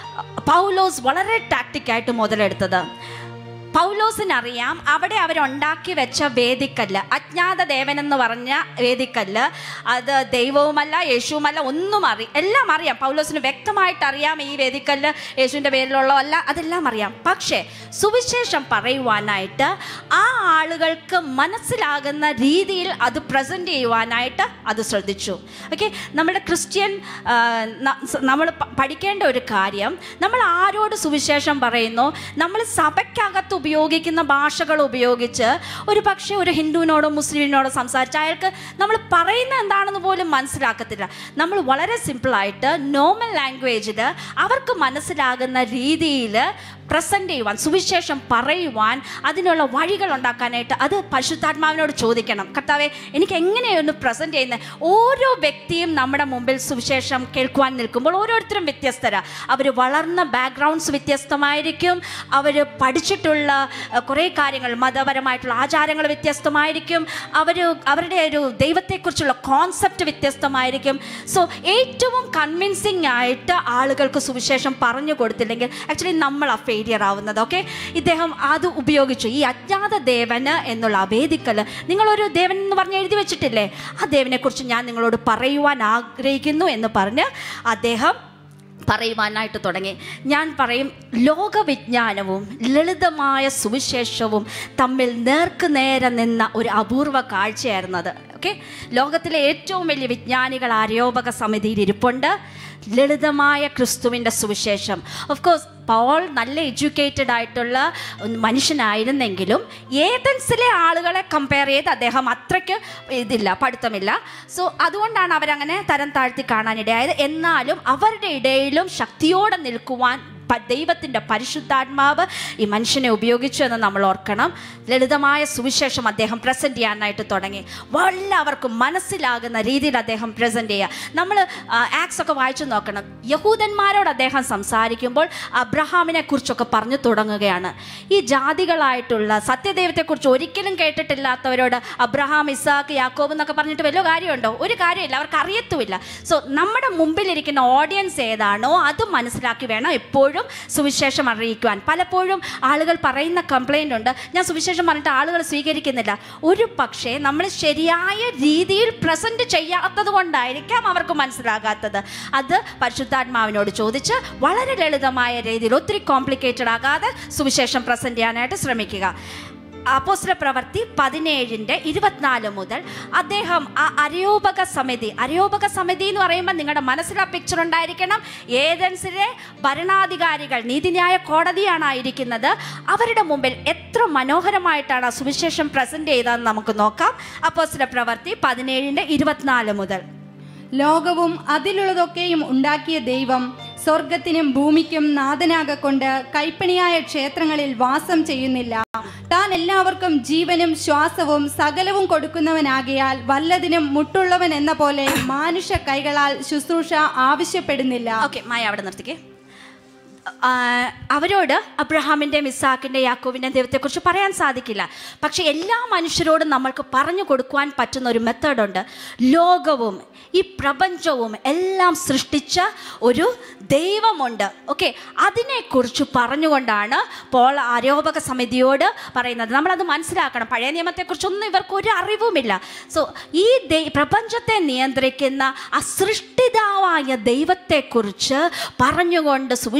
പൗലോസ് വളരെ ടാക്റ്റിക്കായിട്ട് മുതലെടുത്തത് പൗലോസിനറിയാം അവിടെ അവരുണ്ടാക്കി വെച്ച വേദിക്കല്ല് അജ്ഞാത ദേവൻ എന്ന് പറഞ്ഞ വേദിക്കല്ല് അത് ദൈവവുമല്ല യേശുവുമല്ല ഒന്നും അറി എല്ലാം അറിയാം പൗലോസിന് വ്യക്തമായിട്ട് അറിയാം ഈ വേദിക്കല്ല് യേശുവിൻ്റെ പേരിലുള്ളതല്ല അതെല്ലാം അറിയാം പക്ഷേ സുവിശേഷം പറയുവാനായിട്ട് ആ ആളുകൾക്ക് മനസ്സിലാകുന്ന രീതിയിൽ അത് പ്രസൻറ്റ് ചെയ്യുവാനായിട്ട് അത് ശ്രദ്ധിച്ചു ഓക്കെ നമ്മുടെ ക്രിസ്ത്യൻ നമ്മൾ പഠിക്കേണ്ട ഒരു കാര്യം നമ്മൾ ആരോട് സുവിശേഷം പറയുന്നു നമ്മൾ സഭയ്ക്കകത്ത് ഉപയോഗിക്കുന്ന ഭാഷകൾ ഉപയോഗിച്ച് ഒരു പക്ഷേ ഒരു ഹിന്ദുവിനോടോ മുസ്ലിമിനോടോ സംസാരിച്ച് അയാൾക്ക് നമ്മൾ പറയുന്ന എന്താണെന്ന് പോലും മനസ്സിലാക്കത്തില്ല നമ്മൾ വളരെ സിമ്പിളായിട്ട് നോർമൽ ലാംഗ്വേജിൽ അവർക്ക് മനസ്സിലാകുന്ന രീതിയിൽ പ്രസൻറ്റ് ചെയ്യുവാൻ സുവിശേഷം പറയുവാൻ അതിനുള്ള വഴികൾ ഉണ്ടാക്കാനായിട്ട് അത് പരിശുദ്ധാത്മാവിനോട് ചോദിക്കണം കർത്താവെ എനിക്ക് എങ്ങനെയൊന്ന് പ്രസൻറ്റ് ചെയ്യുന്നത് ഓരോ വ്യക്തിയും നമ്മുടെ മുമ്പിൽ സുവിശേഷം കേൾക്കുവാൻ നിൽക്കുമ്പോൾ ഓരോരുത്തരും വ്യത്യസ്തരാ അവർ വളർന്ന ബാക്ക്ഗ്രൗണ്ട്സ് വ്യത്യസ്തമായിരിക്കും അവർ പഠിച്ചിട്ടുള്ള അഹ്, കുറേ കാര്യങ്ങൾ മതപരമായിട്ടുള്ള ആചാരങ്ങൾ വ്യത്യസ്തമായിരിക്കും അവർ അവരുടെ ഒരു ദൈവത്തെക്കുറിച്ചുള്ള കോൺസെപ്റ്റ് വ്യത്യസ്തമായിരിക്കും സോ ഏറ്റവും കൺവിൻസിങ് ആയിട്ട് ആളുകൾക്ക് സുവിശേഷം പറഞ്ഞു കൊടുത്തില്ലെങ്കിൽ ആക്ച്വലി നമ്മൾ ആ ഫെയിലിയർ ആവുന്നത് ഓക്കെ ഇദ്ദേഹം അത് ഉപയോഗിച്ചു ഈ അജ്ഞാത ദേവന് എന്നുള്ള ആ വേദിക്കൽ നിങ്ങളൊരു ദേവൻ എന്ന് പറഞ്ഞ് എഴുതി വെച്ചിട്ടില്ലേ ആ ദേവനെക്കുറിച്ച് ഞാൻ നിങ്ങളോട് പറയുവാൻ ആഗ്രഹിക്കുന്നു എന്ന് പറഞ്ഞ് അദ്ദേഹം പറയുവാനായിട്ട് തുടങ്ങി ഞാൻ പറയും ലോകവിജ്ഞാനവും ലളിതമായ സുവിശേഷവും തമ്മിൽ നേർക്ക് നേരെ നിന്ന ഒരു അപൂർവ കാഴ്ചയായിരുന്നു അത് ഓക്കെ ലോകത്തിലെ ഏറ്റവും വലിയ വിജ്ഞാനികൾ ആര്യോപക സമിതിയിൽ ഇരിപ്പുണ്ട് ലളിതമായ ക്രിസ്തുവിൻ്റെ സുവിശേഷം ഓഫ് കോഴ്സ് പോൾ നല്ല എഡ്യൂക്കേറ്റഡ് ആയിട്ടുള്ള ഒരു മനുഷ്യനായിരുന്നെങ്കിലും ഏതൻസിലെ ആളുകളെ കമ്പയർ ചെയ്ത് അദ്ദേഹം അത്രയ്ക്ക് ഇതില്ല പഠിത്തമില്ല സോ അതുകൊണ്ടാണ് അവരങ്ങനെ തരം താഴ്ത്തി കാണാനിടയായത് എന്നാലും അവരുടെ ഇടയിലും ശക്തിയോടെ നിൽക്കുവാൻ പ- ദൈവത്തിൻ്റെ പരിശുദ്ധാത്മാവ് ഈ മനുഷ്യനെ ഉപയോഗിച്ചു എന്ന് നമ്മൾ ഓർക്കണം ലളിതമായ സുവിശേഷം അദ്ദേഹം പ്രസൻറ്റ് ചെയ്യാനായിട്ട് തുടങ്ങി എല്ലാവർക്കും മനസ്സിലാകുന്ന രീതിയിൽ അദ്ദേഹം പ്രസൻറ്റ് ചെയ്യുക നമ്മൾ ആക്സ് ഒക്കെ വായിച്ചു നോക്കണം യഹൂദന്മാരോട് അദ്ദേഹം സംസാരിക്കുമ്പോൾ അബ്രഹാമിനെ കുറിച്ചൊക്കെ പറഞ്ഞു തുടങ്ങുകയാണ് ഈ ജാതികളായിട്ടുള്ള സത്യദൈവത്തെക്കുറിച്ച് ഒരിക്കലും കേട്ടിട്ടില്ലാത്തവരോട് അബ്രഹാം ഇസാക്ക് യാക്കോബ് എന്നൊക്കെ പറഞ്ഞിട്ട് വലിയ കാര്യമുണ്ടോ ഒരു കാര്യമില്ല അവർക്ക് അറിയത്തുമില്ല സോ നമ്മുടെ മുമ്പിലിരിക്കുന്ന ഓഡിയൻസ് ഏതാണോ അത് മനസ്സിലാക്കി വേണം എപ്പോഴും സുവിശേഷം അറിയിക്കുവാൻ പലപ്പോഴും ആളുകൾ പറയുന്ന കംപ്ലൈൻ്റ് ഉണ്ട് ഞാൻ സുവിശേഷം പറഞ്ഞിട്ട് ആളുകൾ സ്വീകരിക്കുന്നില്ല ഒരു പക്ഷേ നമ്മൾ ശരിയായ രീതിയിൽ പ്രസൻറ്റ് ചെയ്യാത്തത് കൊണ്ടായിരിക്കാം അവർക്ക് മനസ്സിലാകാത്തത് അത് പരിശുദ്ധാത്മാവിനോട് ചോദിച്ച് വളരെ ലളിതമായ രീതിയിൽ ഒത്തിരി കോംപ്ലിക്കേറ്റഡ് ആകാതെ സുവിശേഷം പ്രസൻറ്റ് ചെയ്യാനായിട്ട് ശ്രമിക്കുക അപ്പോസ്തല പ്രവർത്തി പതിനേഴിൻ്റെ ഇരുപത്തിനാല് മുതൽ അദ്ദേഹം ആ അരയോപക സമിതി അരയോപക സമിതി എന്ന് പറയുമ്പോൾ നിങ്ങളുടെ മനസ്സിൽ ആ പിക്ചർ ഉണ്ടായിരിക്കണം ഏതൻസിലെ ഭരണാധികാരികൾ നീതിന്യായ കോടതിയാണ് ആയിരിക്കുന്നത് അവരുടെ മുമ്പിൽ എത്ര മനോഹരമായിട്ടാണ് ആ സുവിശേഷം പ്രസൻറ്റ് ചെയ്തതെന്ന് നമുക്ക് നോക്കാം അപ്പോസ്തല പ്രവർത്തി പതിനേഴിൻ്റെ ഇരുപത്തിനാല് മുതൽ ലോകവും അതിലുള്ളതൊക്കെയും ഉണ്ടാക്കിയ ദൈവം സ്വർഗത്തിനും ഭൂമിക്കും നാഥനാകൊണ്ട് കൈപ്പണിയായ ക്ഷേത്രങ്ങളിൽ വാസം ചെയ്യുന്നില്ല താൻ എല്ലാവർക്കും ജീവനും ശ്വാസവും സകലവും കൊടുക്കുന്നവനാകിയാൽ വല്ലതിനും മുട്ടുള്ളവൻ എന്ന പോലെ മാനുഷ കൈകളാൽ ശുശ്രൂഷ ആവശ്യപ്പെടുന്നില്ല ഓക്കെ മായ അവിടെ നിർത്തിക്കേ ആ, അവരോട് അബ്രഹാമിൻ്റെ മിസാക്കിൻ്റെ യാക്കോവിൻ്റെ ദൈവത്തെക്കുറിച്ച് പറയാൻ സാധിക്കില്ല പക്ഷെ എല്ലാ മനുഷ്യരോടും നമ്മൾക്ക് പറഞ്ഞു കൊടുക്കുവാൻ പറ്റുന്ന ഒരു മെത്തേഡുണ്ട് ലോകവും ഈ പ്രപഞ്ചവും എല്ലാം സൃഷ്ടിച്ച ഒരു ദൈവമുണ്ട് ഓക്കെ അതിനെക്കുറിച്ച് പറഞ്ഞുകൊണ്ടാണ് പോൾ ആരോപക സമിതിയോട് പറയുന്നത് നമ്മളത് മനസ്സിലാക്കണം പഴയ നിയമത്തെക്കുറിച്ചൊന്നും ഇവർക്ക് ഒരു അറിവുമില്ല സോ ഈ ദൈ- പ്രപഞ്ചത്തെ നിയന്ത്രിക്കുന്ന ആ സൃഷ്ടിതാവായ ദൈവത്തെക്കുറിച്ച് പറഞ്ഞുകൊണ്ട് സുവിശേഷം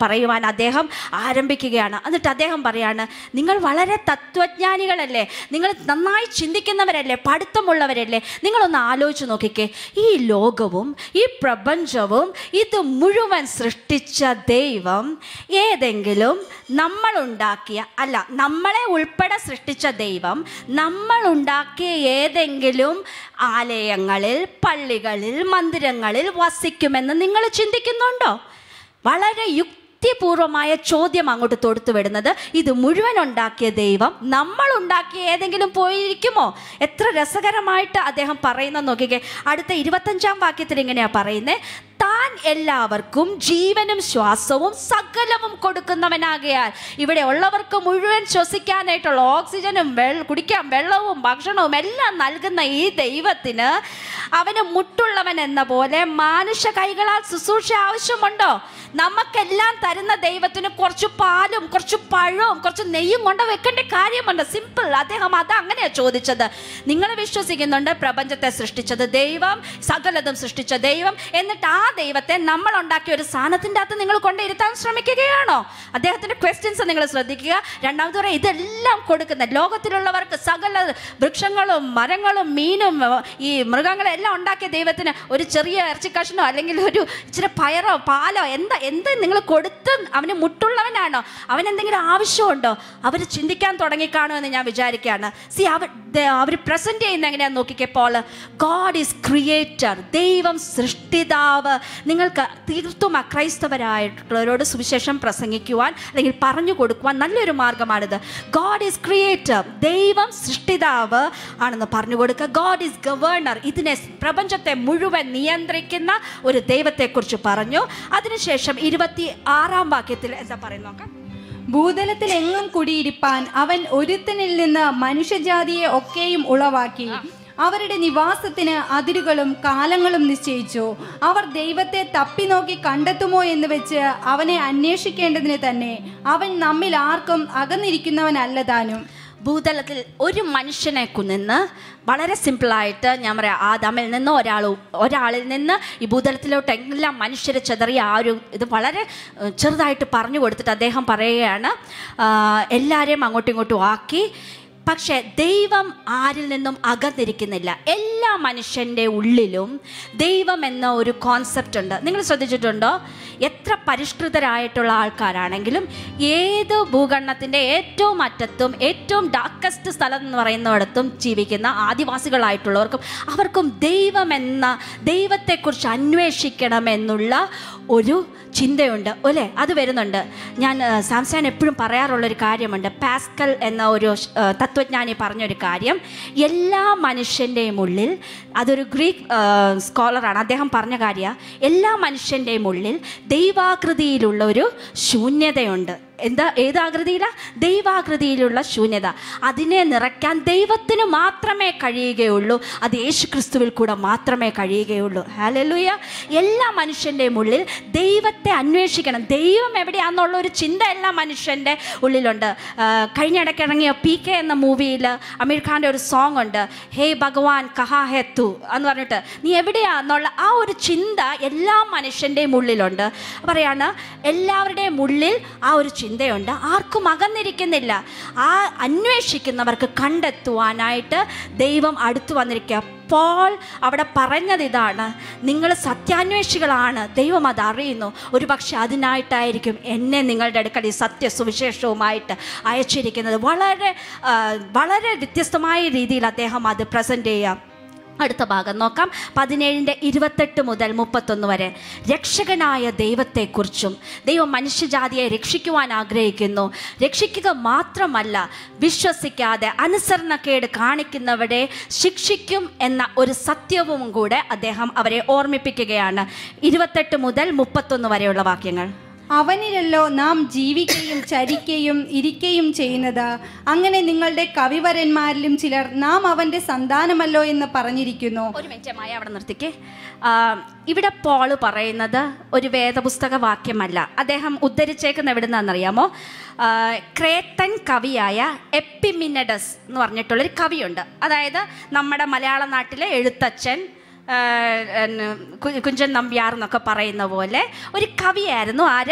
പറയുവാൻ അദ്ദേഹം ആരംഭിക്കുകയാണ് എന്നിട്ട് അദ്ദേഹം പറയാണ് നിങ്ങൾ വളരെ തത്വജ്ഞാനികളല്ലേ നിങ്ങൾ നന്നായി ചിന്തിക്കുന്നവരല്ലേ പഠിത്തമുള്ളവരല്ലേ നിങ്ങളൊന്ന് ആലോചിച്ച് നോക്കിക്കേ ഈ ലോകവും ഈ പ്രപഞ്ചവും ഇത് മുഴുവൻ സൃഷ്ടിച്ച ദൈവം ഏതെങ്കിലും നമ്മളുണ്ടാക്കിയ അല്ല നമ്മളെ ഉൾപ്പെടെ സൃഷ്ടിച്ച ദൈവം നമ്മളുണ്ടാക്കിയ ഏതെങ്കിലും ആലയങ്ങളിൽ പള്ളികളിൽ മന്ദിരങ്ങളിൽ വസിക്കുമെന്ന് നിങ്ങൾ ചിന്തിക്കുന്നുണ്ടോ വളരെ യുക്തിപൂർവമായ ചോദ്യം അങ്ങോട്ട് തൊടുത്തു വിടുന്നത് ഇത് മുഴുവൻ ഉണ്ടാക്കിയ ദൈവം നമ്മൾ ഉണ്ടാക്കിയ ഏതെങ്കിലും പോയിരിക്കുമോ എത്ര രസകരമായിട്ട് അദ്ദേഹം പറയുന്ന നോക്കിക്കേ അടുത്ത ഇരുപത്തഞ്ചാം വാക്യത്തിൽ ഇങ്ങനെയാ പറയുന്നത് താൻ എല്ലാവർക്കും ജീവനും ശ്വാസവും സകലവും കൊടുക്കുന്നവനാകയാൽ ഇവിടെ ഉള്ളവർക്ക് മുഴുവൻ ശ്വസിക്കാനായിട്ടുള്ള ഓക്സിജനും വെള്ള കുടിക്കാൻ വെള്ളവും ഭക്ഷണവും എല്ലാം നൽകുന്ന ഈ ദൈവത്തിന് അവന് മുട്ടുള്ളവൻ എന്ന പോലെ മാനുഷ കൈകളാൽ ശുശ്രൂഷ ആവശ്യമുണ്ടോ നമുക്കെല്ലാം തരുന്ന ദൈവത്തിന് കുറച്ച് പാലും കുറച്ച് പഴവും കുറച്ച് നെയ്യും കൊണ്ട് വെക്കേണ്ട കാര്യമുണ്ട് സിമ്പിൾ അദ്ദേഹം അത് അങ്ങനെയാണ് ചോദിച്ചത് നിങ്ങൾ വിശ്വസിക്കുന്നുണ്ട് പ്രപഞ്ചത്തെ സൃഷ്ടിച്ചത് ദൈവം സകലതും സൃഷ്ടിച്ച ദൈവം എന്നിട്ട് ആ ദൈവത്തെ നമ്മൾ ഉണ്ടാക്കിയ ഒരു സ്ഥാനത്തിൻ്റെ അകത്ത് നിങ്ങൾ കൊണ്ടിരുത്താൻ ശ്രമിക്കുകയാണോ അദ്ദേഹത്തിന്റെ ക്വസ്റ്റ്യൻസ് നിങ്ങൾ ശ്രദ്ധിക്കുക രണ്ടാമത് പറയാം ഇതെല്ലാം കൊടുക്കുന്ന ലോകത്തിലുള്ളവർക്ക് സകല വൃക്ഷങ്ങളും മരങ്ങളും മീനും ഈ മൃഗങ്ങളും എല്ലാം ഉണ്ടാക്കിയ ദൈവത്തിന് ഒരു ചെറിയ ഇറച്ചി കഷ്ണോ അല്ലെങ്കിൽ ഒരു ഇച്ചിരി പയറോ പാലോ എന്താ എന്ത് നിങ്ങൾ കൊടുത്ത് അവന് മുട്ടുള്ളവനാണോ അവൻ എന്തെങ്കിലും ആവശ്യമുണ്ടോ അവർ ചിന്തിക്കാൻ തുടങ്ങിക്കാണുമെന്ന് ഞാൻ വിചാരിക്കുകയാണ് സി അവർ അവർ പ്രസന്റ് ചെയ്യുന്ന എങ്ങനെയാന്ന് നോക്കിക്കേ പോൾ ഗോഡ് ഈസ് ക്രിയേറ്റർ ദൈവം സൃഷ്ടിതാവ് നിങ്ങൾക്ക് തീർത്തും അക്രൈസ്തവരായിട്ടുള്ളവരോട് സുവിശേഷം പ്രസംഗിക്കുവാൻ അല്ലെങ്കിൽ പറഞ്ഞു കൊടുക്കുവാൻ നല്ലൊരു മാർഗമാണിത് ഗോഡ് ഈസ് ക്രിയേറ്റർ ദൈവം സൃഷ്ടിതാവ് ആണെന്ന് പറഞ്ഞു കൊടുക്കുക ഗോഡ് ഈസ് ഗവേണർ ഇതിനെ പ്രപഞ്ചത്തെ മുഴുവൻ നിയന്ത്രിക്കുന്ന ഒരു ദൈവത്തെക്കുറിച്ച് പറഞ്ഞു അതിനുശേഷം ഇരുപത്തി ആറാം വാക്യത്തിൽ എന്താ പറയുന്നത് നോക്കാം ഭൂതലത്തിൽ എങ്ങും കുടിയിരിപ്പാൻ അവൻ ഒരുത്തനിൽ നിന്ന് മനുഷ്യജാതിയെ ഒക്കെയും ഉളവാക്കി അവരുടെ നിവാസത്തിന് അതിരുകളും കാലങ്ങളും നിശ്ചയിച്ചു അവർ ദൈവത്തെ തപ്പി നോക്കി കണ്ടെത്തുമോ എന്ന് വെച്ച് അവനെ അന്വേഷിക്കേണ്ടതിന് തന്നെ അവൻ നമ്മിൽ ആർക്കും അകന്നിരിക്കുന്നവനല്ല താനും ഭൂതലത്തിൽ ഒരു മനുഷ്യനെ നിന്ന് വളരെ സിമ്പിളായിട്ട് ഞാൻ പറയാം ആദാമിൽ നിന്ന് ഒരാൾ ഒരാളിൽ നിന്ന് ഈ ഭൂതലത്തിലോട്ട് എല്ലാം മനുഷ്യർ ചെതറിയ ആ ഒരു ഇത് വളരെ ഏഹ്, ചെറുതായിട്ട് പറഞ്ഞു കൊടുത്തിട്ട് അദ്ദേഹം പറയുകയാണ് ആ, എല്ലാവരെയും അങ്ങോട്ടും ഇങ്ങോട്ടും ആക്കി പക്ഷേ ദൈവം ആരിൽ നിന്നും അകന്നിരിക്കുന്നില്ല എല്ലാ മനുഷ്യൻ്റെ ഉള്ളിലും ദൈവം എന്ന ഒരു കോൺസെപ്റ്റ് ഉണ്ട് നിങ്ങൾ ശ്രദ്ധിച്ചിട്ടുണ്ടോ എത്ര പരിഷ്കൃതരായിട്ടുള്ള ആൾക്കാരാണെങ്കിലും ഏത് ഭൂഖണ്ഡത്തിൻ്റെ ഏറ്റവും അറ്റത്തും ഏറ്റവും ഡാർക്കസ്റ്റ് സ്ഥലം എന്ന് പറയുന്നിടത്തും ജീവിക്കുന്ന ആദിവാസികളായിട്ടുള്ളവർക്കും അവർക്കും ദൈവം എന്ന ദൈവത്തെക്കുറിച്ച് അന്വേഷിക്കണമെന്നുള്ള ഒരു ചിന്തയുണ്ട് അല്ലേ അത് വരുന്നുണ്ട് ഞാൻ ആ, സാംസൺ എപ്പോഴും പറയാറുള്ളൊരു കാര്യമുണ്ട് പാസ്കൽ എന്ന ഒരു ആ, തത്വജ്ഞാനി പറഞ്ഞൊരു കാര്യം എല്ലാ മനുഷ്യൻ്റെയും ഉള്ളിൽ അതൊരു ഗ്രീക്ക് ആ, സ്കോളറാണ് അദ്ദേഹം പറഞ്ഞ കാര്യ എല്ലാ മനുഷ്യൻ്റെയും ഉള്ളിൽ ദൈവാകൃതിയിലുള്ള ഒരു ശൂന്യതയുണ്ട് എന്താ ഏത് ആകൃതിയിലാണ് ദൈവാകൃതിയിലുള്ള ശൂന്യത അതിനെ നിറയ്ക്കാൻ ദൈവത്തിന് മാത്രമേ കഴിയുകയുള്ളൂ അത് യേശു ക്രിസ്തുവിൽ കൂടെ മാത്രമേ കഴിയുകയുള്ളൂ ഹാലലുയ എല്ലാ മനുഷ്യൻ്റെയും ഉള്ളിൽ ദൈവത്തെ അന്വേഷിക്കണം ദൈവം എവിടെയാണെന്നുള്ള ഒരു ചിന്ത എല്ലാ മനുഷ്യൻ്റെ ഉള്ളിലുണ്ട് ആ, കഴിഞ്ഞ ഇടയ്ക്ക് ഇറങ്ങിയ പി കെ എന്ന മൂവിയിൽ അമീർ ഖാൻ്റെ ഒരു സോങ് ഉണ്ട് ഹേ ഭഗവാൻ കഹാ ഹെ തു എന്ന് പറഞ്ഞിട്ട് നീ എവിടെയാന്നുള്ള ആ ഒരു ചിന്ത എല്ലാ മനുഷ്യൻ്റെയും ഉള്ളിലുണ്ട് പറയാണ് എല്ലാവരുടെയും ഉള്ളിൽ ആ ഒരു ചിന്തയുണ്ട് ആർക്കും അകന്നിരിക്കുന്നില്ല ആ അന്വേഷിക്കുന്നവർക്ക് കണ്ടെത്തുവാനായിട്ട് ദൈവം അടുത്തു വന്നിരിക്കുക പോൾ അവിടെ പറഞ്ഞത് ഇതാണ് നിങ്ങൾ സത്യാന്വേഷികളാണ് ദൈവം അത് അറിയുന്നു ഒരു പക്ഷെ അതിനായിട്ടായിരിക്കും എന്നെ നിങ്ങളുടെ അടുക്കൽ ഈ സത്യസുവിശേഷവുമായിട്ട് അയച്ചിരിക്കുന്നത് വളരെ ആ, വളരെ വ്യത്യസ്തമായ രീതിയിൽ അദ്ദേഹം അത് പ്രസൻറ്റ് ചെയ്യാം അടുത്ത ഭാഗം നോക്കാം പതിനേഴിൻ്റെ ഇരുപത്തെട്ട് മുതൽ മുപ്പത്തൊന്ന് വരെ രക്ഷകനായ ദൈവത്തെക്കുറിച്ചും ദൈവം മനുഷ്യജാതിയെ രക്ഷിക്കുവാൻ ആഗ്രഹിക്കുന്നു രക്ഷിക്കുക മാത്രമല്ല വിശ്വസിക്കാതെ അനുസരണക്കേട് കാണിക്കുന്നവരെ ശിക്ഷിക്കും എന്ന ഒരു സത്യവും കൂടെ അദ്ദേഹം അവരെ ഓർമ്മിപ്പിക്കുകയാണ് ഇരുപത്തെട്ട് മുതൽ മുപ്പത്തൊന്ന് വരെയുള്ള വാക്യങ്ങൾ അവനിലല്ലോ നാം ജീവിക്കുകയും ചരിക്കുകയും ഇരിക്കുകയും ചെയ്യുന്നത് അങ്ങനെ നിങ്ങളുടെ കവിവരന്മാരിലും ചിലർ നാം അവന്റെ സന്താനമല്ലോ എന്ന് പറഞ്ഞിരിക്കുന്നു ഒരു മിനിറ്റ് മായ അവിടെ നിർത്തിക്കേ ആ, ഇവിടെ പോള് പറയുന്നത് ഒരു വേദപുസ്തക വാക്യമല്ല അദ്ദേഹം ഉദ്ധരിച്ചേക്കുന്ന എവിടുന്നാണെന്നറിയാമോ ആ, ക്രേത്തൻ കവിയായ എപ്പിമിനഡസ് എന്ന് പറഞ്ഞിട്ടുള്ളൊരു കവിയുണ്ട് അതായത് നമ്മുടെ മലയാള നാട്ടിലെ എഴുത്തച്ഛൻ ആ, എന്ന് കു- കുഞ്ചൻ നമ്പ്യാർ എന്നൊക്കെ പറയുന്ന പോലെ ഒരു കവിയായിരുന്നു ആര്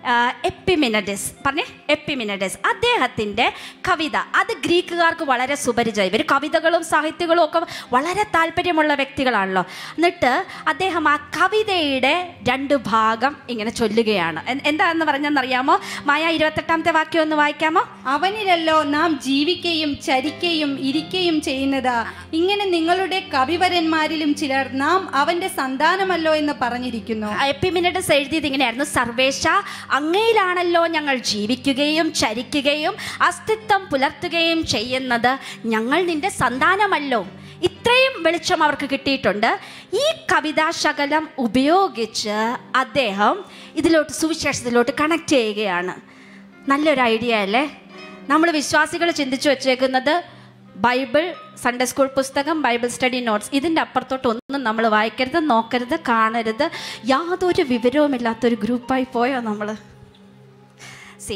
എപ്പിമിനഡിസ് പറഞ്ഞേ എപ്പിമിനഡിസ് അദ്ദേഹത്തിൻ്റെ കവിത അത് ഗ്രീക്കുകാർക്ക് വളരെ സുപരിചയം ഇവർ കവിതകളും സാഹിത്യങ്ങളും ഒക്കെ വളരെ താല്പര്യമുള്ള വ്യക്തികളാണല്ലോ എന്നിട്ട് അദ്ദേഹം ആ കവിതയുടെ രണ്ട് ഭാഗം ഇങ്ങനെ ചൊല്ലുകയാണ് എൻ- എന്താണെന്ന് പറഞ്ഞെന്നറിയാമോ മായ ഇരുപത്തെട്ടാമത്തെ വാക്യം ഒന്ന് വായിക്കാമോ അവനിലല്ലോ നാം ജീവിക്കുകയും ചരിക്കുകയും ഇരിക്കുകയും ചെയ്യുന്നത് ഇങ്ങനെ നിങ്ങളുടെ കവിവരന്മാരിലും ചിലർ നാം അവന്റെ സന്താനമല്ലോ എന്ന് പറഞ്ഞിരിക്കുന്നു എപ്പിമിനഡസ് എഴുതിയത് ഇങ്ങനെയായിരുന്നു സർവേശ അങ്ങയിലാണല്ലോ ഞങ്ങൾ ജീവിക്കുകയും ചരിക്കുകയും അസ്തിത്വം പുലർത്തുകയും ചെയ്യുന്നത് ഞങ്ങൾ നിന്റെ സന്താനമല്ലോ ഇത്രയും വെളിച്ചം അവർക്ക് കിട്ടിയിട്ടുണ്ട് ഈ കവിതാശകലം ഉപയോഗിച്ച് അദ്ദേഹം ഇതിലോട്ട് സുവിശേഷത്തിലോട്ട് കണക്ട് ചെയ്യുകയാണ് നല്ലൊരു ഐഡിയ അല്ലേ നമ്മൾ വിശ്വാസികൾ ചിന്തിച്ചു വച്ചേക്കുന്നത് ബൈബിൾ സൺഡേ സ്കൂൾ പുസ്തകം ബൈബിൾ സ്റ്റഡി നോട്ട്സ് ഇതിൻ്റെ അപ്പുറത്തോട്ട് ഒന്നും നമ്മൾ വായിക്കരുത് നോക്കരുത് കാണരുത് യാതൊരു വിവരവുമില്ലാത്തൊരു ഗ്രൂപ്പായി പോയോ നമ്മൾ സി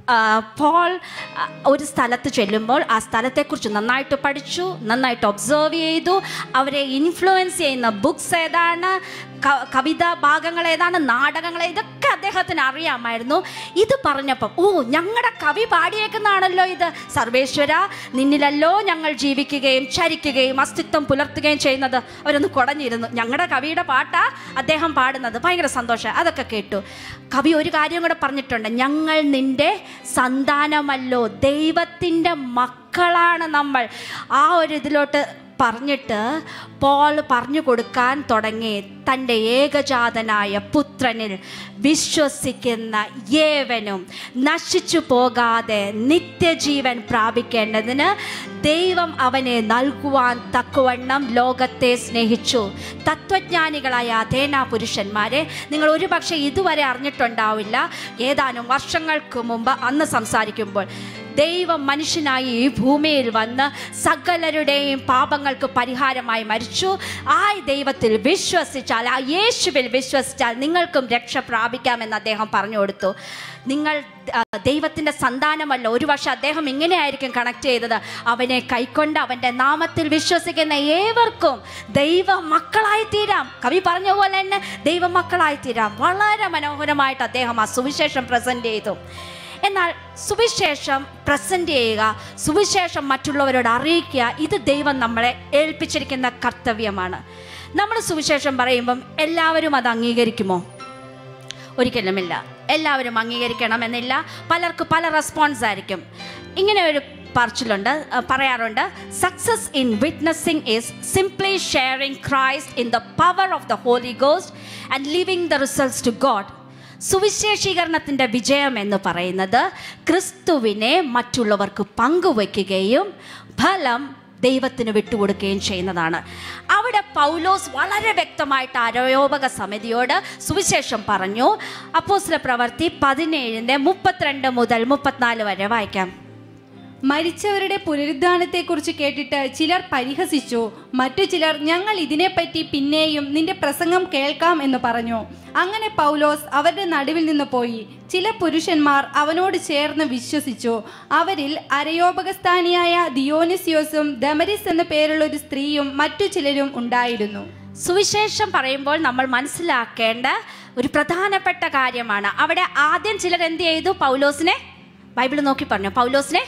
പോൾ ആ, ഒരു സ്ഥലത്ത് ചെല്ലുമ്പോൾ ആ സ്ഥലത്തെക്കുറിച്ച് നന്നായിട്ട് പഠിച്ചു നന്നായിട്ട് ഒബ്സർവ് ചെയ്തു അവരെ ഇൻഫ്ലുവൻസ് ചെയ്യുന്ന ബുക്സ് ഏതാണ് ക- കവിതാ ഭാഗങ്ങൾ ഏതാണ് നാടകങ്ങൾ ഇതൊക്കെ അദ്ദേഹത്തിന് അറിയാമായിരുന്നു ഇത് പറഞ്ഞപ്പം ഓ ഞങ്ങളുടെ കവി പാടിയേക്കുന്നതാണല്ലോ ഇത് സർവേശ്വര നിന്നിലല്ലോ ഞങ്ങൾ ജീവിക്കുകയും ചരിക്കുകയും അസ്തിത്വം പുലർത്തുകയും ചെയ്യുന്നത് അവരൊന്ന് കുടഞ്ഞിരുന്നു ഞങ്ങളുടെ കവിയുടെ പാട്ടാ അദ്ദേഹം പാടുന്നത് ഭയങ്കര സന്തോഷം അതൊക്കെ കേട്ടു കവി ഒരു കാര്യം കൂടെ പറഞ്ഞിട്ടുണ്ട് ഞങ്ങൾ നിന്റെ സന്താനമല്ലോ ദൈവത്തിൻ്റെ മക്കളാണ് നമ്മൾ ആ ഒരു ഇതിലോട്ട് പറഞ്ഞിട്ട് പോൾ പറഞ്ഞു കൊടുക്കാൻ തുടങ്ങി തൻ്റെ ഏകജാതനായ പുത്രനിൽ വിശ്വസിക്കുന്ന ഏവനും നശിച്ചു പോകാതെ നിത്യജീവൻ പ്രാപിക്കേണ്ടതിന് ദൈവം അവനെ നൽകുവാൻ തക്കവണ്ണം ലോകത്തെ സ്നേഹിച്ചു തത്വജ്ഞാനികളായ അഥേന പുരുഷന്മാരെ നിങ്ങൾ ഒരുപക്ഷെ ഇതുവരെ അറിഞ്ഞിട്ടുണ്ടാവില്ല ഏതാനും വർഷങ്ങൾക്ക് മുമ്പ് അന്ന് സംസാരിക്കുമ്പോൾ ദൈവം മനുഷ്യനായി ഈ ഭൂമിയിൽ വന്ന് സകലരുടെയും പാപങ്ങൾക്ക് പരിഹാരമായി മരിച്ചു ആ ദൈവത്തിൽ വിശ്വസിച്ചാൽ ആ യേശുവിൽ വിശ്വസിച്ചാൽ നിങ്ങൾക്കും രക്ഷ പ്രാപിക്കാമെന്ന് അദ്ദേഹം പറഞ്ഞു കൊടുത്തു നിങ്ങൾ ആ, ദൈവത്തിൻ്റെ സന്താനമല്ല ഒരു പക്ഷെ അദ്ദേഹം ഇങ്ങനെയായിരിക്കും കണക്ട് ചെയ്തത് അവനെ കൈക്കൊണ്ട് അവൻ്റെ നാമത്തിൽ വിശ്വസിക്കുന്ന ഏവർക്കും ദൈവ മക്കളായി തീരാം കവി പറഞ്ഞ പോലെ തന്നെ ദൈവ മക്കളായി തീരാം വളരെ മനോഹരമായിട്ട് അദ്ദേഹം ആ സുവിശേഷം പ്രസൻറ്റ് ചെയ്തു എന്നാൽ സുവിശേഷം പ്രസൻറ്റ് ചെയ്യുക സുവിശേഷം മറ്റുള്ളവരോട് അറിയിക്കുക ഇത് ദൈവം നമ്മളെ ഏൽപ്പിച്ചിരിക്കുന്ന കർത്തവ്യമാണ് നമ്മൾ സുവിശേഷം പറയുമ്പം എല്ലാവരും അത് അംഗീകരിക്കുമോ ഒരിക്കലുമില്ല എല്ലാവരും അംഗീകരിക്കണം എന്നില്ല പലർക്ക് പല റെസ്പോൺസ് ആയിരിക്കും ഇങ്ങനെ ഒരു പറച്ചിലുണ്ട് അഹ് പറയാറുണ്ട് success in witnessing is simply sharing Christ in the power of the Holy Ghost and living the results to God സുവിശേഷീകരണത്തിൻ്റെ വിജയം എന്ന് പറയുന്നത് ക്രിസ്തുവിനെ മറ്റുള്ളവർക്ക് പങ്കുവയ്ക്കുകയും ഫലം ദൈവത്തിന് വിട്ടുകൊടുക്കുകയും ചെയ്യുന്നതാണ് അവിടെ പൗലോസ് വളരെ വ്യക്തമായിട്ട് ആരോപക സമിതിയോട് സുവിശേഷം പറഞ്ഞു അപ്പോസ്ല പ്രവർത്തി പതിനേഴിൻ്റെ മുപ്പത്തിരണ്ട് മുതൽ മുപ്പത്തിനാല് വരെ വായിക്കാം മരിച്ചവരുടെ പുനരുദ്ധാനത്തെക്കുറിച്ച് കേട്ടിട്ട് ചിലർ പരിഹസിച്ചു മറ്റു ചിലർ ഞങ്ങൾ ഇതിനെപ്പറ്റി പിന്നെയും നിന്റെ പ്രസംഗം കേൾക്കാം എന്ന് പറഞ്ഞു അങ്ങനെ പൗലോസ് അവരുടെ നടുവിൽ നിന്ന് പോയി ചില പുരുഷന്മാർ അവനോട് ചേർന്ന് വിശ്വസിച്ചു അവരിൽ അരയോപകസ്ഥാനിയായ ദിയോനിസിയോസും ദമരിസ് എന്ന പേരുള്ള ഒരു സ്ത്രീയും മറ്റു ചിലരും ഉണ്ടായിരുന്നു സുവിശേഷം പറയുമ്പോൾ നമ്മൾ മനസ്സിലാക്കേണ്ട ഒരു പ്രധാനപ്പെട്ട കാര്യമാണ് അവിടെ ആദ്യം ചിലർ എന്ത് ചെയ്തു പൗലോസിനെ ബൈബിൾ നോക്കി പറഞ്ഞു പൗലോസിനെ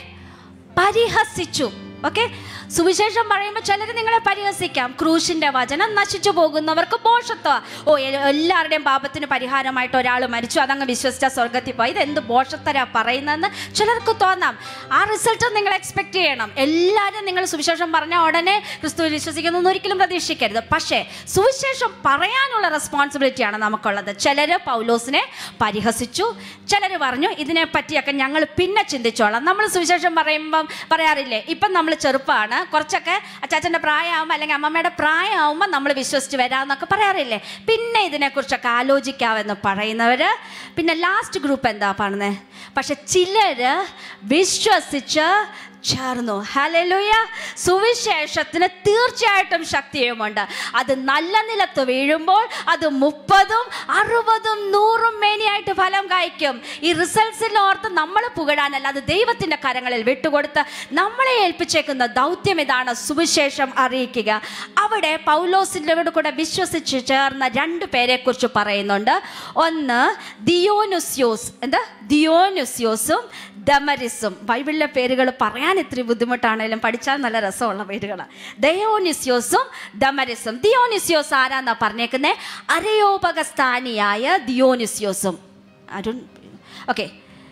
പരിഹസിച്ചു ഓക്കെ സുവിശേഷം പറയുമ്പോൾ ചിലർ നിങ്ങളെ പരിഹസിക്കാം ക്രൂശിന്റെ വചനം നശിച്ചു പോകുന്നവർക്ക് ബോഷത്വ ഓ എ- എല്ലാവരുടെയും പാപത്തിന് പരിഹാരമായിട്ട് ഒരാൾ മരിച്ചു അതങ്ങ് വിശ്വസിച്ച സ്വർഗത്തിൽ പോയി ഇത് എന്ത് ബോഷത്തരാ പറയുന്നതെന്ന് ചിലർക്ക് തോന്നാം ആ റിസൾട്ട് നിങ്ങൾ എക്സ്പെക്ട് ചെയ്യണം എല്ലാവരും നിങ്ങൾ സുവിശേഷം പറഞ്ഞ ഉടനെ ക്രിസ്തുവിൽ വിശ്വസിക്കുന്നു ഒരിക്കലും പ്രതീക്ഷിക്കരുത് പക്ഷേ സുവിശേഷം പറയാനുള്ള റെസ്പോൺസിബിലിറ്റിയാണ് നമുക്കുള്ളത് ചിലർ പൗലോസിനെ പരിഹസിച്ചു ചിലർ പറഞ്ഞു ഇതിനെ പറ്റിയൊക്കെ ഞങ്ങൾ പിന്നെ ചിന്തിച്ചോളാം നമ്മൾ സുവിശേഷം പറയുമ്പം പറയാറില്ലേ ഇപ്പം നമ്മൾ ചെറുപ്പമാണ് കുറച്ചൊക്കെ അച്ചാച്ചൻ്റെ പ്രായമാകുമ്പോൾ അല്ലെങ്കിൽ അമ്മമ്മയുടെ പ്രായമാകുമ്പോൾ നമ്മൾ വിശ്വസിച്ച് വരാമെന്നൊക്കെ പറയാറില്ലേ പിന്നെ ഇതിനെക്കുറിച്ചൊക്കെ ആലോചിക്കാമെന്ന് പറയുന്നവർ പിന്നെ ലാസ്റ്റ് ഗ്രൂപ്പ് എന്താ പറയുന്നത് പക്ഷെ ചിലർ വിശ്വസിച്ച് ചേർന്നു ഹലലുയ സുവിശേഷത്തിന് തീർച്ചയായിട്ടും ശക്തിയുമുണ്ട് അത് നല്ല നിലത്ത് വീഴുമ്പോൾ അത് മുപ്പതും അറുപതും നൂറും മേനിയായിട്ട് ഫലം കായ്ക്കും ഈ റിസൾട്ട്സിൽ ഓർത്ത് നമ്മൾ പുകഴാനല്ല അത് ദൈവത്തിൻ്റെ കരങ്ങളിൽ വിട്ടുകൊടുത്ത് നമ്മളെ ഏൽപ്പിച്ചേക്കുന്ന ദൗത്യം ഇതാണ് സുവിശേഷം അറിയിക്കുക അവിടെ പൗലോസിൻ്റെ കൂടെ വിശ്വസിച്ച് ചേർന്ന രണ്ട് പേരെ കുറിച്ച് പറയുന്നുണ്ട് ഒന്ന് ദിയോനുസ്യോസ് എന്താ ദിയോനുസ്യോസും ദമരിസും ബൈബിളിലെ പേരുകൾ പറയാൻ ഇത്തിരി ബുദ്ധിമുട്ടാണെങ്കിലും പഠിച്ചാൽ നല്ല രസമുള്ള പേരുകളാണ് ദയോനിസ്യോസും ദമരിസും ദിയോനിസ്യോസ് ആരാന്നാ പറഞ്ഞേക്കുന്നത് അരയോപകസ്ഥാനിയായ ദിയോനിസ്യോസും അരുൺ ഓക്കെ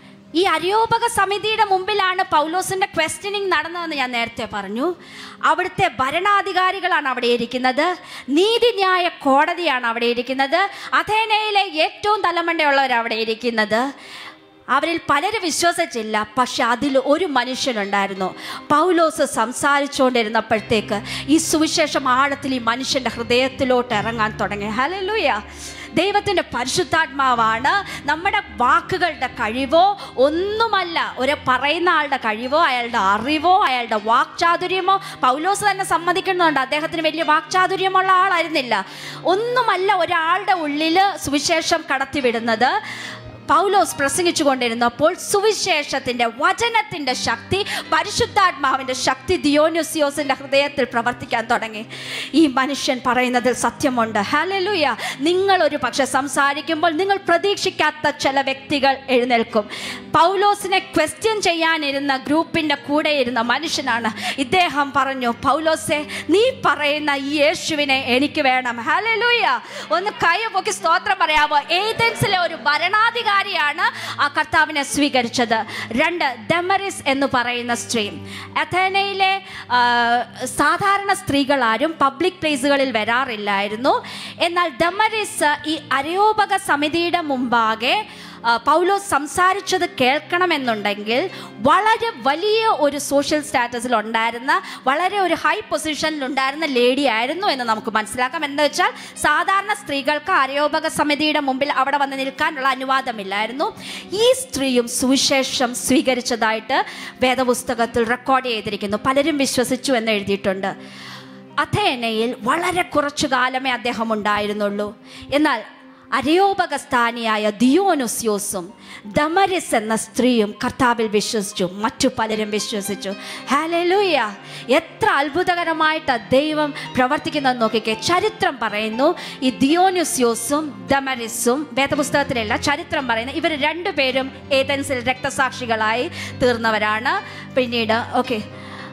ഈ അരയോപക സമിതിയുടെ മുമ്പിലാണ് പൗലോസിന്റെ ക്വസ്റ്റ്യനിങ് നടന്നതെന്ന് ഞാൻ നേരത്തെ പറഞ്ഞു അവിടുത്തെ ഭരണാധികാരികളാണ് അവിടെ ഇരിക്കുന്നത് നീതിന്യായ കോടതിയാണ് അവിടെ ഇരിക്കുന്നത് അഥേനയിലെ ഏറ്റവും തലമണ്ടയുള്ളവർ അവിടെ ഇരിക്കുന്നത് അവരിൽ പലരും വിശ്വസിച്ചില്ല പക്ഷെ അതിൽ ഒരു മനുഷ്യനുണ്ടായിരുന്നു പൗലോസ് സംസാരിച്ചുകൊണ്ടിരുന്നപ്പോഴത്തേക്ക് ഈ സുവിശേഷം ആഴത്തിൽ ഈ മനുഷ്യൻ്റെ ഹൃദയത്തിലോട്ട് ഇറങ്ങാൻ തുടങ്ങി ഹലലൂയ ദൈവത്തിൻ്റെ പരിശുദ്ധാത്മാവാണ് നമ്മുടെ വാക്കുകളുടെ കഴിവോ ഒന്നുമല്ല ഒരു പറയുന്ന ആളുടെ കഴിവോ അയാളുടെ അറിവോ അയാളുടെ വാക്ചാതുര്യമോ പൗലോസ് തന്നെ സമ്മതിക്കുന്നുണ്ട് അദ്ദേഹത്തിന് വലിയ വാക്ചാതുര്യമുള്ള ആളായിരുന്നില്ല ഒന്നുമല്ല ഒരാളുടെ ഉള്ളിൽ സുവിശേഷം കടത്തിവിടുന്നത് പൗലോസ് പ്രസംഗിച്ചു കൊണ്ടിരുന്നപ്പോൾ സുവിശേഷത്തിന്റെ വചനത്തിന്റെ ശക്തി പരിശുദ്ധാത്മാവിന്റെ ശക്തി ദിയോനുസിയോസിന്റെ ഹൃദയത്തിൽ പ്രവർത്തിക്കാൻ തുടങ്ങി ഈ മനുഷ്യൻ പറയുന്നതിൽ സത്യമുണ്ട് ഹലലുയ നിങ്ങൾ ഒരു പക്ഷെ സംസാരിക്കുമ്പോൾ നിങ്ങൾ പ്രതീക്ഷിക്കാത്ത ചില വ്യക്തികൾ എഴുന്നേൽക്കും പൗലോസിനെ ക്വസ്റ്റ്യൻ ചെയ്യാനിരുന്ന ഗ്രൂപ്പിന്റെ കൂടെ ഇരുന്ന മനുഷ്യനാണ് ഇദ്ദേഹം പറഞ്ഞു പൗലോസെ നീ പറയുന്ന ഈ യേശുവിനെ എനിക്ക് വേണം ഹലലുയ ഒന്ന് കൈ പൊക്കി സ്തോത്രം പറയാമോ ഏതൻസിലെ ഒരു ഭരണാധികാരി ഭാര്യയാണ് ആ കർത്താവിനെ സ്വീകരിച്ചത് രണ്ട് ദമറിസ് എന്ന് പറയുന്ന സ്ത്രീ അഥേനയിലെ ആ, സാധാരണ സ്ത്രീകളാരും പബ്ലിക് പ്ലേസുകളിൽ വരാറില്ലായിരുന്നു എന്നാൽ ദമറിസ് ഈ അരയോപക സമിതിയുടെ മുമ്പാകെ ആ, പൗലോസ് സംസാരിച്ചത് കേൾക്കണമെന്നുണ്ടെങ്കിൽ വളരെ വലിയ ഒരു സോഷ്യൽ സ്റ്റാറ്റസിൽ ഉണ്ടായിരുന്ന വളരെ ഒരു ഹൈ പൊസിഷനിൽ ഉണ്ടായിരുന്ന ലേഡി ആയിരുന്നു എന്ന് നമുക്ക് മനസ്സിലാക്കാം എന്ന് വെച്ചാൽ സാധാരണ സ്ത്രീകൾക്ക് അരയോപക സമിതിയുടെ മുമ്പിൽ അവിടെ വന്ന് നിൽക്കാനുള്ള അനുവാദമില്ലായിരുന്നു ഈ സ്ത്രീയും സുവിശേഷം സ്വീകരിച്ചതായിട്ട് വേദപുസ്തകത്തിൽ റെക്കോർഡ് ചെയ്തിരിക്കുന്നു പലരും വിശ്വസിച്ചു എന്ന് എഴുതിയിട്ടുണ്ട് അഥേനയിൽ വളരെ കുറച്ചു കാലമേ അദ്ദേഹം ഉണ്ടായിരുന്നുള്ളൂ എന്നാൽ അരയോപകസ്ഥാനിയായ ദിയോനുസ്യോസും ദമരിസ് എന്ന സ്ത്രീയും കർത്താവിൽ വിശ്വസിച്ചു മറ്റു പലരും വിശ്വസിച്ചു ഹാലലൂയ എത്ര അത്ഭുതകരമായിട്ട് ദൈവം പ്രവർത്തിക്കുന്നത് നോക്കിക്കേ ചരിത്രം പറയുന്നു ഈ ദിയോനുസ്യോസും ദമരിസും വേദപുസ്തകത്തിലല്ല ചരിത്രം പറയുന്നു ഇവർ രണ്ടുപേരും ഏതൻസിൽ രക്തസാക്ഷികളായി തീർന്നവരാണ് പിന്നീട് ഓക്കെ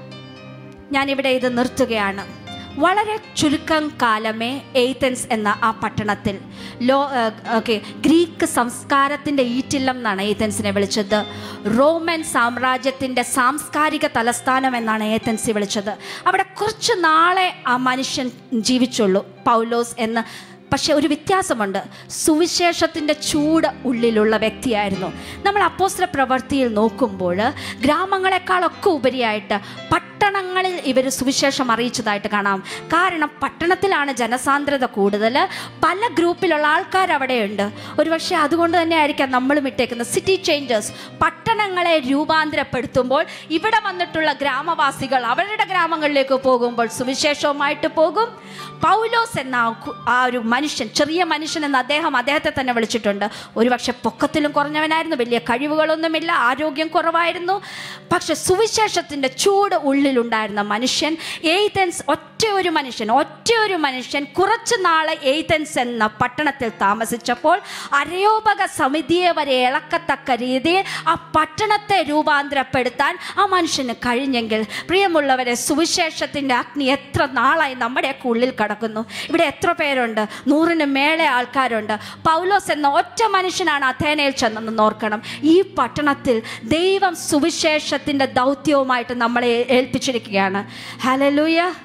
ഞാനിവിടെ ഇത് നിർത്തുകയാണ് വളരെ ചുരുക്കം കാലമേ എയ്തൻസ് എന്ന ആ പട്ടണത്തിൽ ലോ ഓക്കെ ഗ്രീക്ക് സംസ്കാരത്തിൻ്റെ ഈറ്റില്ലം എന്നാണ് ഏതൻസിനെ വിളിച്ചത് റോമൻ സാമ്രാജ്യത്തിൻ്റെ സാംസ്കാരിക തലസ്ഥാനം എന്നാണ് ഏതൻസി വിളിച്ചത് അവിടെ കുറച്ച് നാളെ ആ മനുഷ്യൻ ജീവിച്ചുള്ളൂ പൗലോസ് എന്ന് പക്ഷെ ഒരു വ്യത്യാസമുണ്ട് സുവിശേഷത്തിൻ്റെ ചൂട് ഉള്ളിലുള്ള വ്യക്തിയായിരുന്നു നമ്മൾ അപ്പോസ്തല പ്രവൃത്തിയിൽ നോക്കുമ്പോൾ ഗ്രാമങ്ങളെക്കാളൊക്കെ ഉപരിയായിട്ട് പട്ടണങ്ങളിൽ ഇവർ സുവിശേഷം അറിയിച്ചതായിട്ട് കാണാം കാരണം പട്ടണത്തിലാണ് ജനസാന്ദ്രത കൂടുതൽ പല ഗ്രൂപ്പിലുള്ള ആൾക്കാർ അവിടെയുണ്ട് ഒരുപക്ഷെ അതുകൊണ്ട് തന്നെ ആയിരിക്കാം നമ്മളും ഇട്ടേക്കുന്നത് സിറ്റി ചേഞ്ചേഴ്സ് പട്ടണങ്ങളെ രൂപാന്തരപ്പെടുത്തുമ്പോൾ ഇവിടെ വന്നിട്ടുള്ള ഗ്രാമവാസികൾ അവരുടെ ഗ്രാമങ്ങളിലേക്ക് പോകുമ്പോൾ സുവിശേഷവുമായിട്ട് പോകും പൗലോസ് എന്ന ആ കു- ആ ഒരു മനുഷ്യൻ ചെറിയ മനുഷ്യൻ എന്ന് അദ്ദേഹം അദ്ദേഹത്തെ തന്നെ വിളിച്ചിട്ടുണ്ട് ഒരുപക്ഷെ പൊക്കത്തിലും കുറഞ്ഞവനായിരുന്നു വലിയ കഴിവുകളൊന്നുമില്ല ആരോഗ്യം കുറവായിരുന്നു പക്ഷെ സുവിശേഷത്തിൻ്റെ ചൂട് ഉള്ളിലുണ്ടായിരുന്ന മനുഷ്യൻ എയ്തൻസ് ഒറ്റ ഒരു മനുഷ്യൻ ഒറ്റ ഒരു മനുഷ്യൻ കുറച്ച് നാളെ എയ്തൻസ് എന്ന പട്ടണത്തിൽ താമസിച്ചപ്പോൾ അരയോപക സമിതിയെ വരെ ഇളക്കത്തക്ക രീതിയിൽ ആ പട്ടണത്തെ രൂപാന്തരപ്പെടുത്താൻ ആ മനുഷ്യന് കഴിഞ്ഞെങ്കിൽ പ്രിയമുള്ളവരെ സുവിശേഷത്തിൻ്റെ അഗ്നി എത്ര നാളായി നമ്മുടെയൊക്കെ ഉള്ളിൽ കിടക്കുന്നു ഇവിടെ എത്ര പേരുണ്ട് നൂറിന് മേലെ ആൾക്കാരുണ്ട് പൗലോസ് എന്ന ഒറ്റ മനുഷ്യനാണ് അഥേനയിൽ ചെന്നെന്ന് ഓർക്കണം ഈ പട്ടണത്തിൽ ദൈവം സുവിശേഷത്തിൻ്റെ ദൗത്യവുമായിട്ട് നമ്മളെ ഏൽപ്പിച്ചിരിക്കുകയാണ് ഹലലൂയ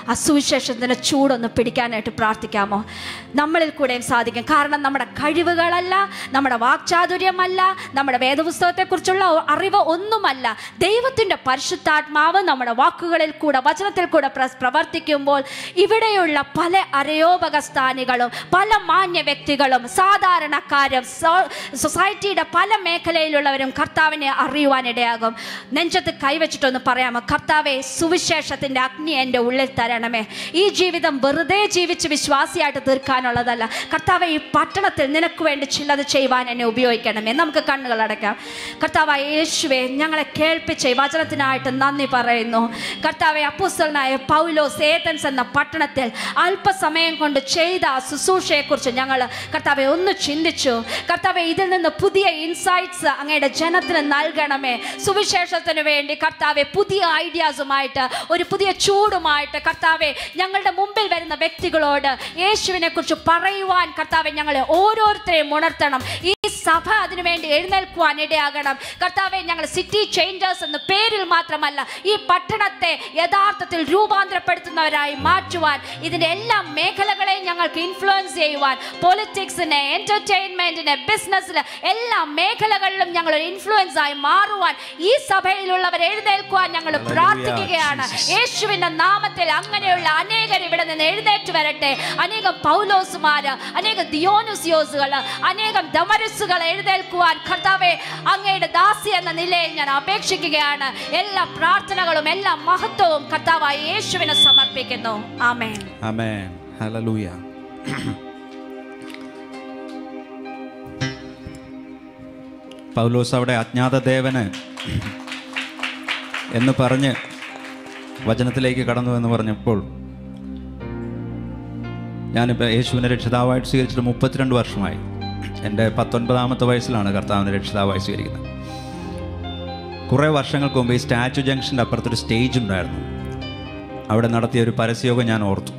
ആ സുവിശേഷത്തിൻ്റെ ചൂടൊന്ന് പിടിക്കാനായിട്ട് പ്രാർത്ഥിക്കാമോ നമ്മളിൽ കൂടെയും സാധിക്കും കാരണം നമ്മുടെ കഴിവുകളല്ല നമ്മുടെ വാക്ചാതുര്യമല്ല നമ്മുടെ വേദപുസ്തകത്തെക്കുറിച്ചുള്ള അറിവ് ഒന്നുമല്ല ദൈവത്തിൻ്റെ പരിശുദ്ധാത്മാവ് നമ്മുടെ വാക്കുകളിൽ കൂടെ വചനത്തിൽ കൂടെ പ്ര- പ്രവർത്തിക്കുമ്പോൾ ഇവിടെയുള്ള പല അരയോപക സ്ഥാനികളും പല മാന്യ വ്യക്തികളും സാധാരണക്കാരും സോ- സൊസൈറ്റിയുടെ പല മേഖലയിലുള്ളവരും കർത്താവിനെ അറിയുവാനിടയാകും നെഞ്ചത്ത് കൈവച്ചിട്ടൊന്ന് പറയാമോ കർത്താവെ സുവിശേഷത്തിൻ്റെ അഗ്നി എൻ്റെ ഉള്ളിൽ തരണമേ ഈ ജീവിതം വെറുതെ ജീവിച്ച് വിശ്വാസിയായിട്ട് തീർക്കാനുള്ളതല്ല കർത്താവെ ഈ പട്ടണത്തിൽ നിനക്ക് വേണ്ടി ചിലത് ചെയ്യുവാൻ എന്നെ ഉപയോഗിക്കണമേ നമുക്ക് കണ്ണുകൾ അടയ്ക്കാം കർത്താവായ യേശുവെ ഞങ്ങളെ കേൾപ്പിച്ച ഈ വചനത്തിനായിട്ട് നന്ദി പറയുന്നു കർത്താവെ അപ്പുസ്തലനായ പൗലോസ് ഏതൻസ് എന്ന പട്ടണത്തിൽ അല്പസമയം കൊണ്ട് ചെയ്ത ആ ശുശ്രൂഷയെക്കുറിച്ച് ഞങ്ങൾ കർത്താവെ ഒന്ന് ചിന്തിച്ചു കർത്താവെ ഇതിൽ നിന്ന് പുതിയ ഇൻസൈറ്റ്സ് അങ്ങയുടെ ജനത്തിന് നൽകണമേ സുവിശേഷത്തിന് വേണ്ടി കർത്താവെ പുതിയ ഐഡിയാസുമായിട്ട് ഒരു പുതിയ ചൂടുമായിട്ട് കർത്താവെ ഞങ്ങളുടെ മുമ്പിൽ വരുന്ന വ്യക്തികളോട് യേശുവിനെ കുറിച്ച് പറയുവാൻ കർത്താവെ ഞങ്ങളെ ഓരോരുത്തരെയും ഉണർത്തണം ഈ സഭ അതിനുവേണ്ടി എഴുന്നേൽക്കുവാൻ ഇടയാകണം കർത്താവെ ഞങ്ങൾ സിറ്റി ചേഞ്ചേഴ്സ് എന്ന പേരിൽ മാത്രമല്ല ഈ പട്ടണത്തെ യഥാർത്ഥത്തിൽ രൂപാന്തരപ്പെടുത്തുന്നവരായി മാറ്റുവാൻ ഇതിന്റെ എല്ലാ മേഖലകളെയും ഞങ്ങൾക്ക് ഇൻഫ്ലുവൻസ് ചെയ്യുവാൻ പൊളിറ്റിക്സിനെ എന്റർടൈൻമെന്റിനെ ബിസിനസ്സിന് എല്ലാ മേഖലകളിലും ഞങ്ങൾ ഇൻഫ്ലുവൻസ് ആയി മാറുവാൻ ഈ സഭയിലുള്ളവർ എഴുന്നേൽക്കുവാൻ ഞങ്ങൾ പ്രാർത്ഥിക്കുകയാണ് യേശുവിന്റെ നാമത്തിൽ അങ്ങനെയുള്ള അനേകർ ഇവിടെ നിന്ന് എഴുന്നേറ്റ് വരട്ടെ അനേകം പൗലോസുമാര് അനേകം ദിയോനുസിയോസുകൾ അനേകം ദമരസുകൾ എഴുന്നേൽക്കുവാൻ കർത്താവെ അങ്ങയുടെ ദാസി എന്ന നിലയിൽ ഞാൻ അപേക്ഷിക്കുകയാണ് എല്ലാ പ്രാർത്ഥനകളും എല്ലാ മഹത്വവും കർത്താവായ യേശുവിനെ സമർപ്പിക്കുന്നു ആമേൻ ആമേൻ ഹല്ലേലൂയ പൗലോസ് അവിടെ അജ്ഞാത ദേവന് എന്ന് പറഞ്ഞ് വചനത്തിലേക്ക് കടന്നു എന്ന് പറഞ്ഞപ്പോൾ ഞാനിപ്പോൾ യേശുവിനെ രക്ഷിതാവായിട്ട് സ്വീകരിച്ചിട്ട് മുപ്പത്തിരണ്ട് വർഷമായി എൻ്റെ പത്തൊൻപതാമത്തെ വയസ്സിലാണ് കർത്താവിനെ രക്ഷിതാവായി സ്വീകരിക്കുന്നത് കുറേ വർഷങ്ങൾക്ക് മുമ്പ് ഈ സ്റ്റാച്ചു ജംഗ്ഷൻ്റെ അപ്പുറത്തൊരു സ്റ്റേജ് ഉണ്ടായിരുന്നു അവിടെ നടത്തിയ ഒരു പരസ്യയോഗം ഞാൻ ഓർത്തു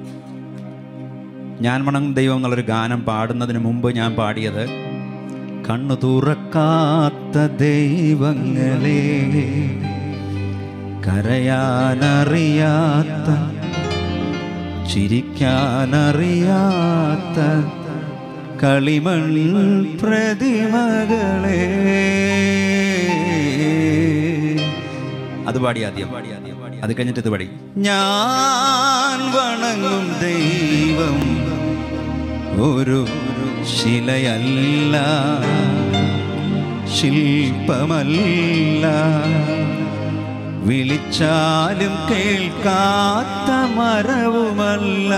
ഞാൻ മണം ദൈവം എന്നുള്ളൊരു ഗാനം പാടുന്നതിന് മുമ്പ് ഞാൻ പാടിയത് കണ്ണു തുറക്കാത്ത ദൈവങ്ങളെ കരയാനറിയാത്ത ചിരിക്കാനറിയാത്ത കളിമൺ പ്രതിമകളെ അത് പാടി ആദ്യം അത് കഴിഞ്ഞിട്ട് ഇത് പാടി ഞാൻ വണങ്ങും ദൈവം ഒരു ശിലയല്ല ശില്പമല്ല വിളിച്ചാലും കേൾക്കാത്ത മരവുമല്ല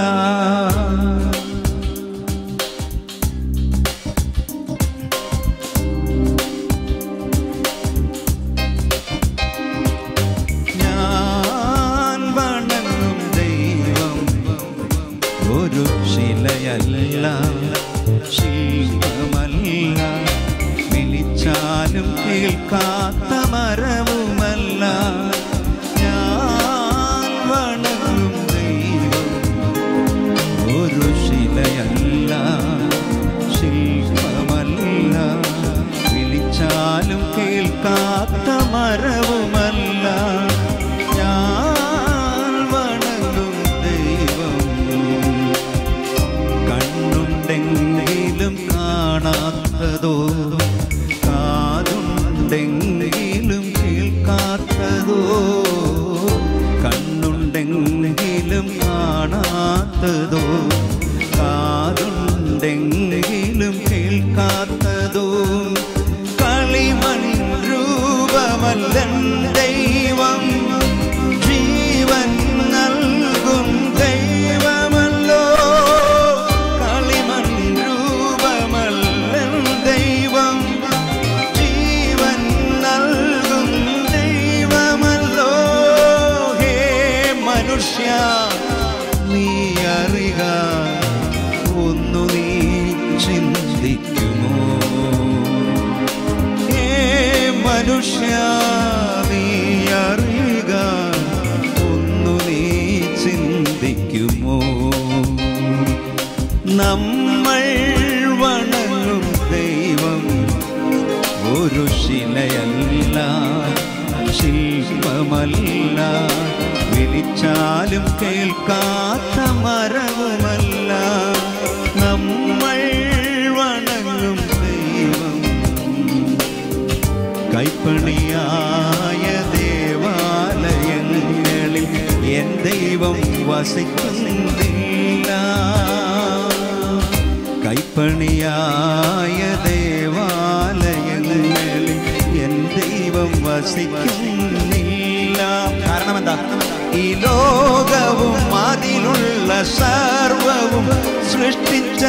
ഞാൻ വണങ്ങും ദൈവം ഒരു ശിലയല്ല ശില്പമല്ല വിളിച്ചാലും കേൾക്കാത്ത മരവുമല്ല ഞാൻ വണങ്ങും ദൈവം ഒരു ശിലയല്ല ശില്പമല്ല വിളിച്ചാലും കേൾക്കാത്ത മരവുമല്ല ഞാൻ വണങ്ങും ദൈവം കണ്ണുണ്ടെങ്കിലും കാണാത്തതോ കാതുണ്ടെങ്കിലും കേൾക്കാത്തതോ കണ്ണുണ്ടെങ്കിലും കാണാത്തതോ കാതുണ്ടെങ്കിലും കേൾക്കാത്തതോ കളിമൺ രൂപമല്ലൻ ദൈവം ജീവൻ നൽകും ദൈവമല്ലോ കളിമൺ രൂപമല്ലൻ ദൈവം ജീവൻ നൽകും ദൈവമല്ലോ ഹേ മനുഷ്യ നീ അറിക ഒന്നു നീ ചിന്തിക്കുമോ ഹേ മനുഷ്യ നീ അറിയുക ഒന്നു നീ ചിന്തിക്കുമോ നമ്മൾ വണങ്ങും ദൈവം ഒരു ശിലയല്ല ശില്പമല്ല വിളിച്ചാലും കേൾക്കാത്ത മരവുമല്ല നമ്മൾ വണങ്ങും ദൈവം കൈപ്പണിയായ ദേവാലയങ്ങളിൽ എൻ ദൈവം വസിക്കുന്നില്ല കൈപ്പണിയായ ദേവാലയങ്ങളിൽ എൻ ദൈവം വസിക്കുന്നില്ല കാരണം എന്താ ഈ ലോകവും അതിലുള്ള സർവവും സൃഷ്ടിച്ച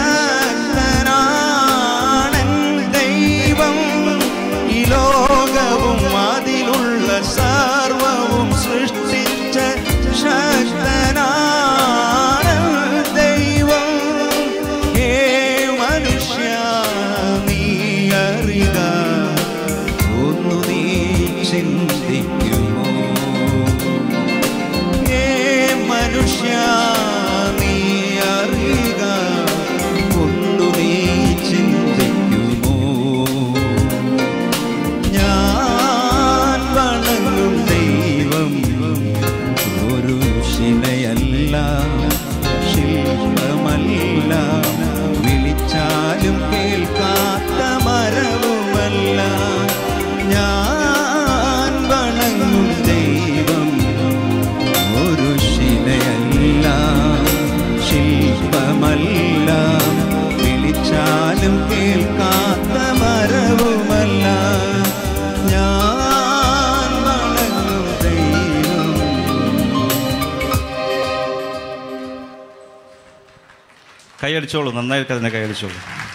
ശക്തനാണൻ ദൈവം ഈ ലോകവും അതിലുള്ള സർവവും സൃഷ്ടിച്ച ശക്തനാണ് ദൈവം ഹേ മനുഷ്യ നീ അറിക ഒന്നു നീ ചിന്തിക്കുമോ ഹേ മനുഷ്യ നീ അറിക ഒന്നു നീ ചിന്തിക്കുമോ ഞാൻ വണങ്ങും ദൈവം ഒരു ശിലയല്ല ശില്പമല്ല വിളിച്ചാലും കേൾക്കാത്ത മരവുമല്ല ഞാൻ വണങ്ങും ദൈവം ഒരു ശിലയല്ല ശില്പമല്ല വിളിച്ചാലും കേൾക്കാത്ത മരവുമല്ല ഞാൻ വണങ്ങും ദൈവം കൈയടിച്ചോളൂ നന്നായിട്ട് അതിനെ കൈയടിച്ചോളൂ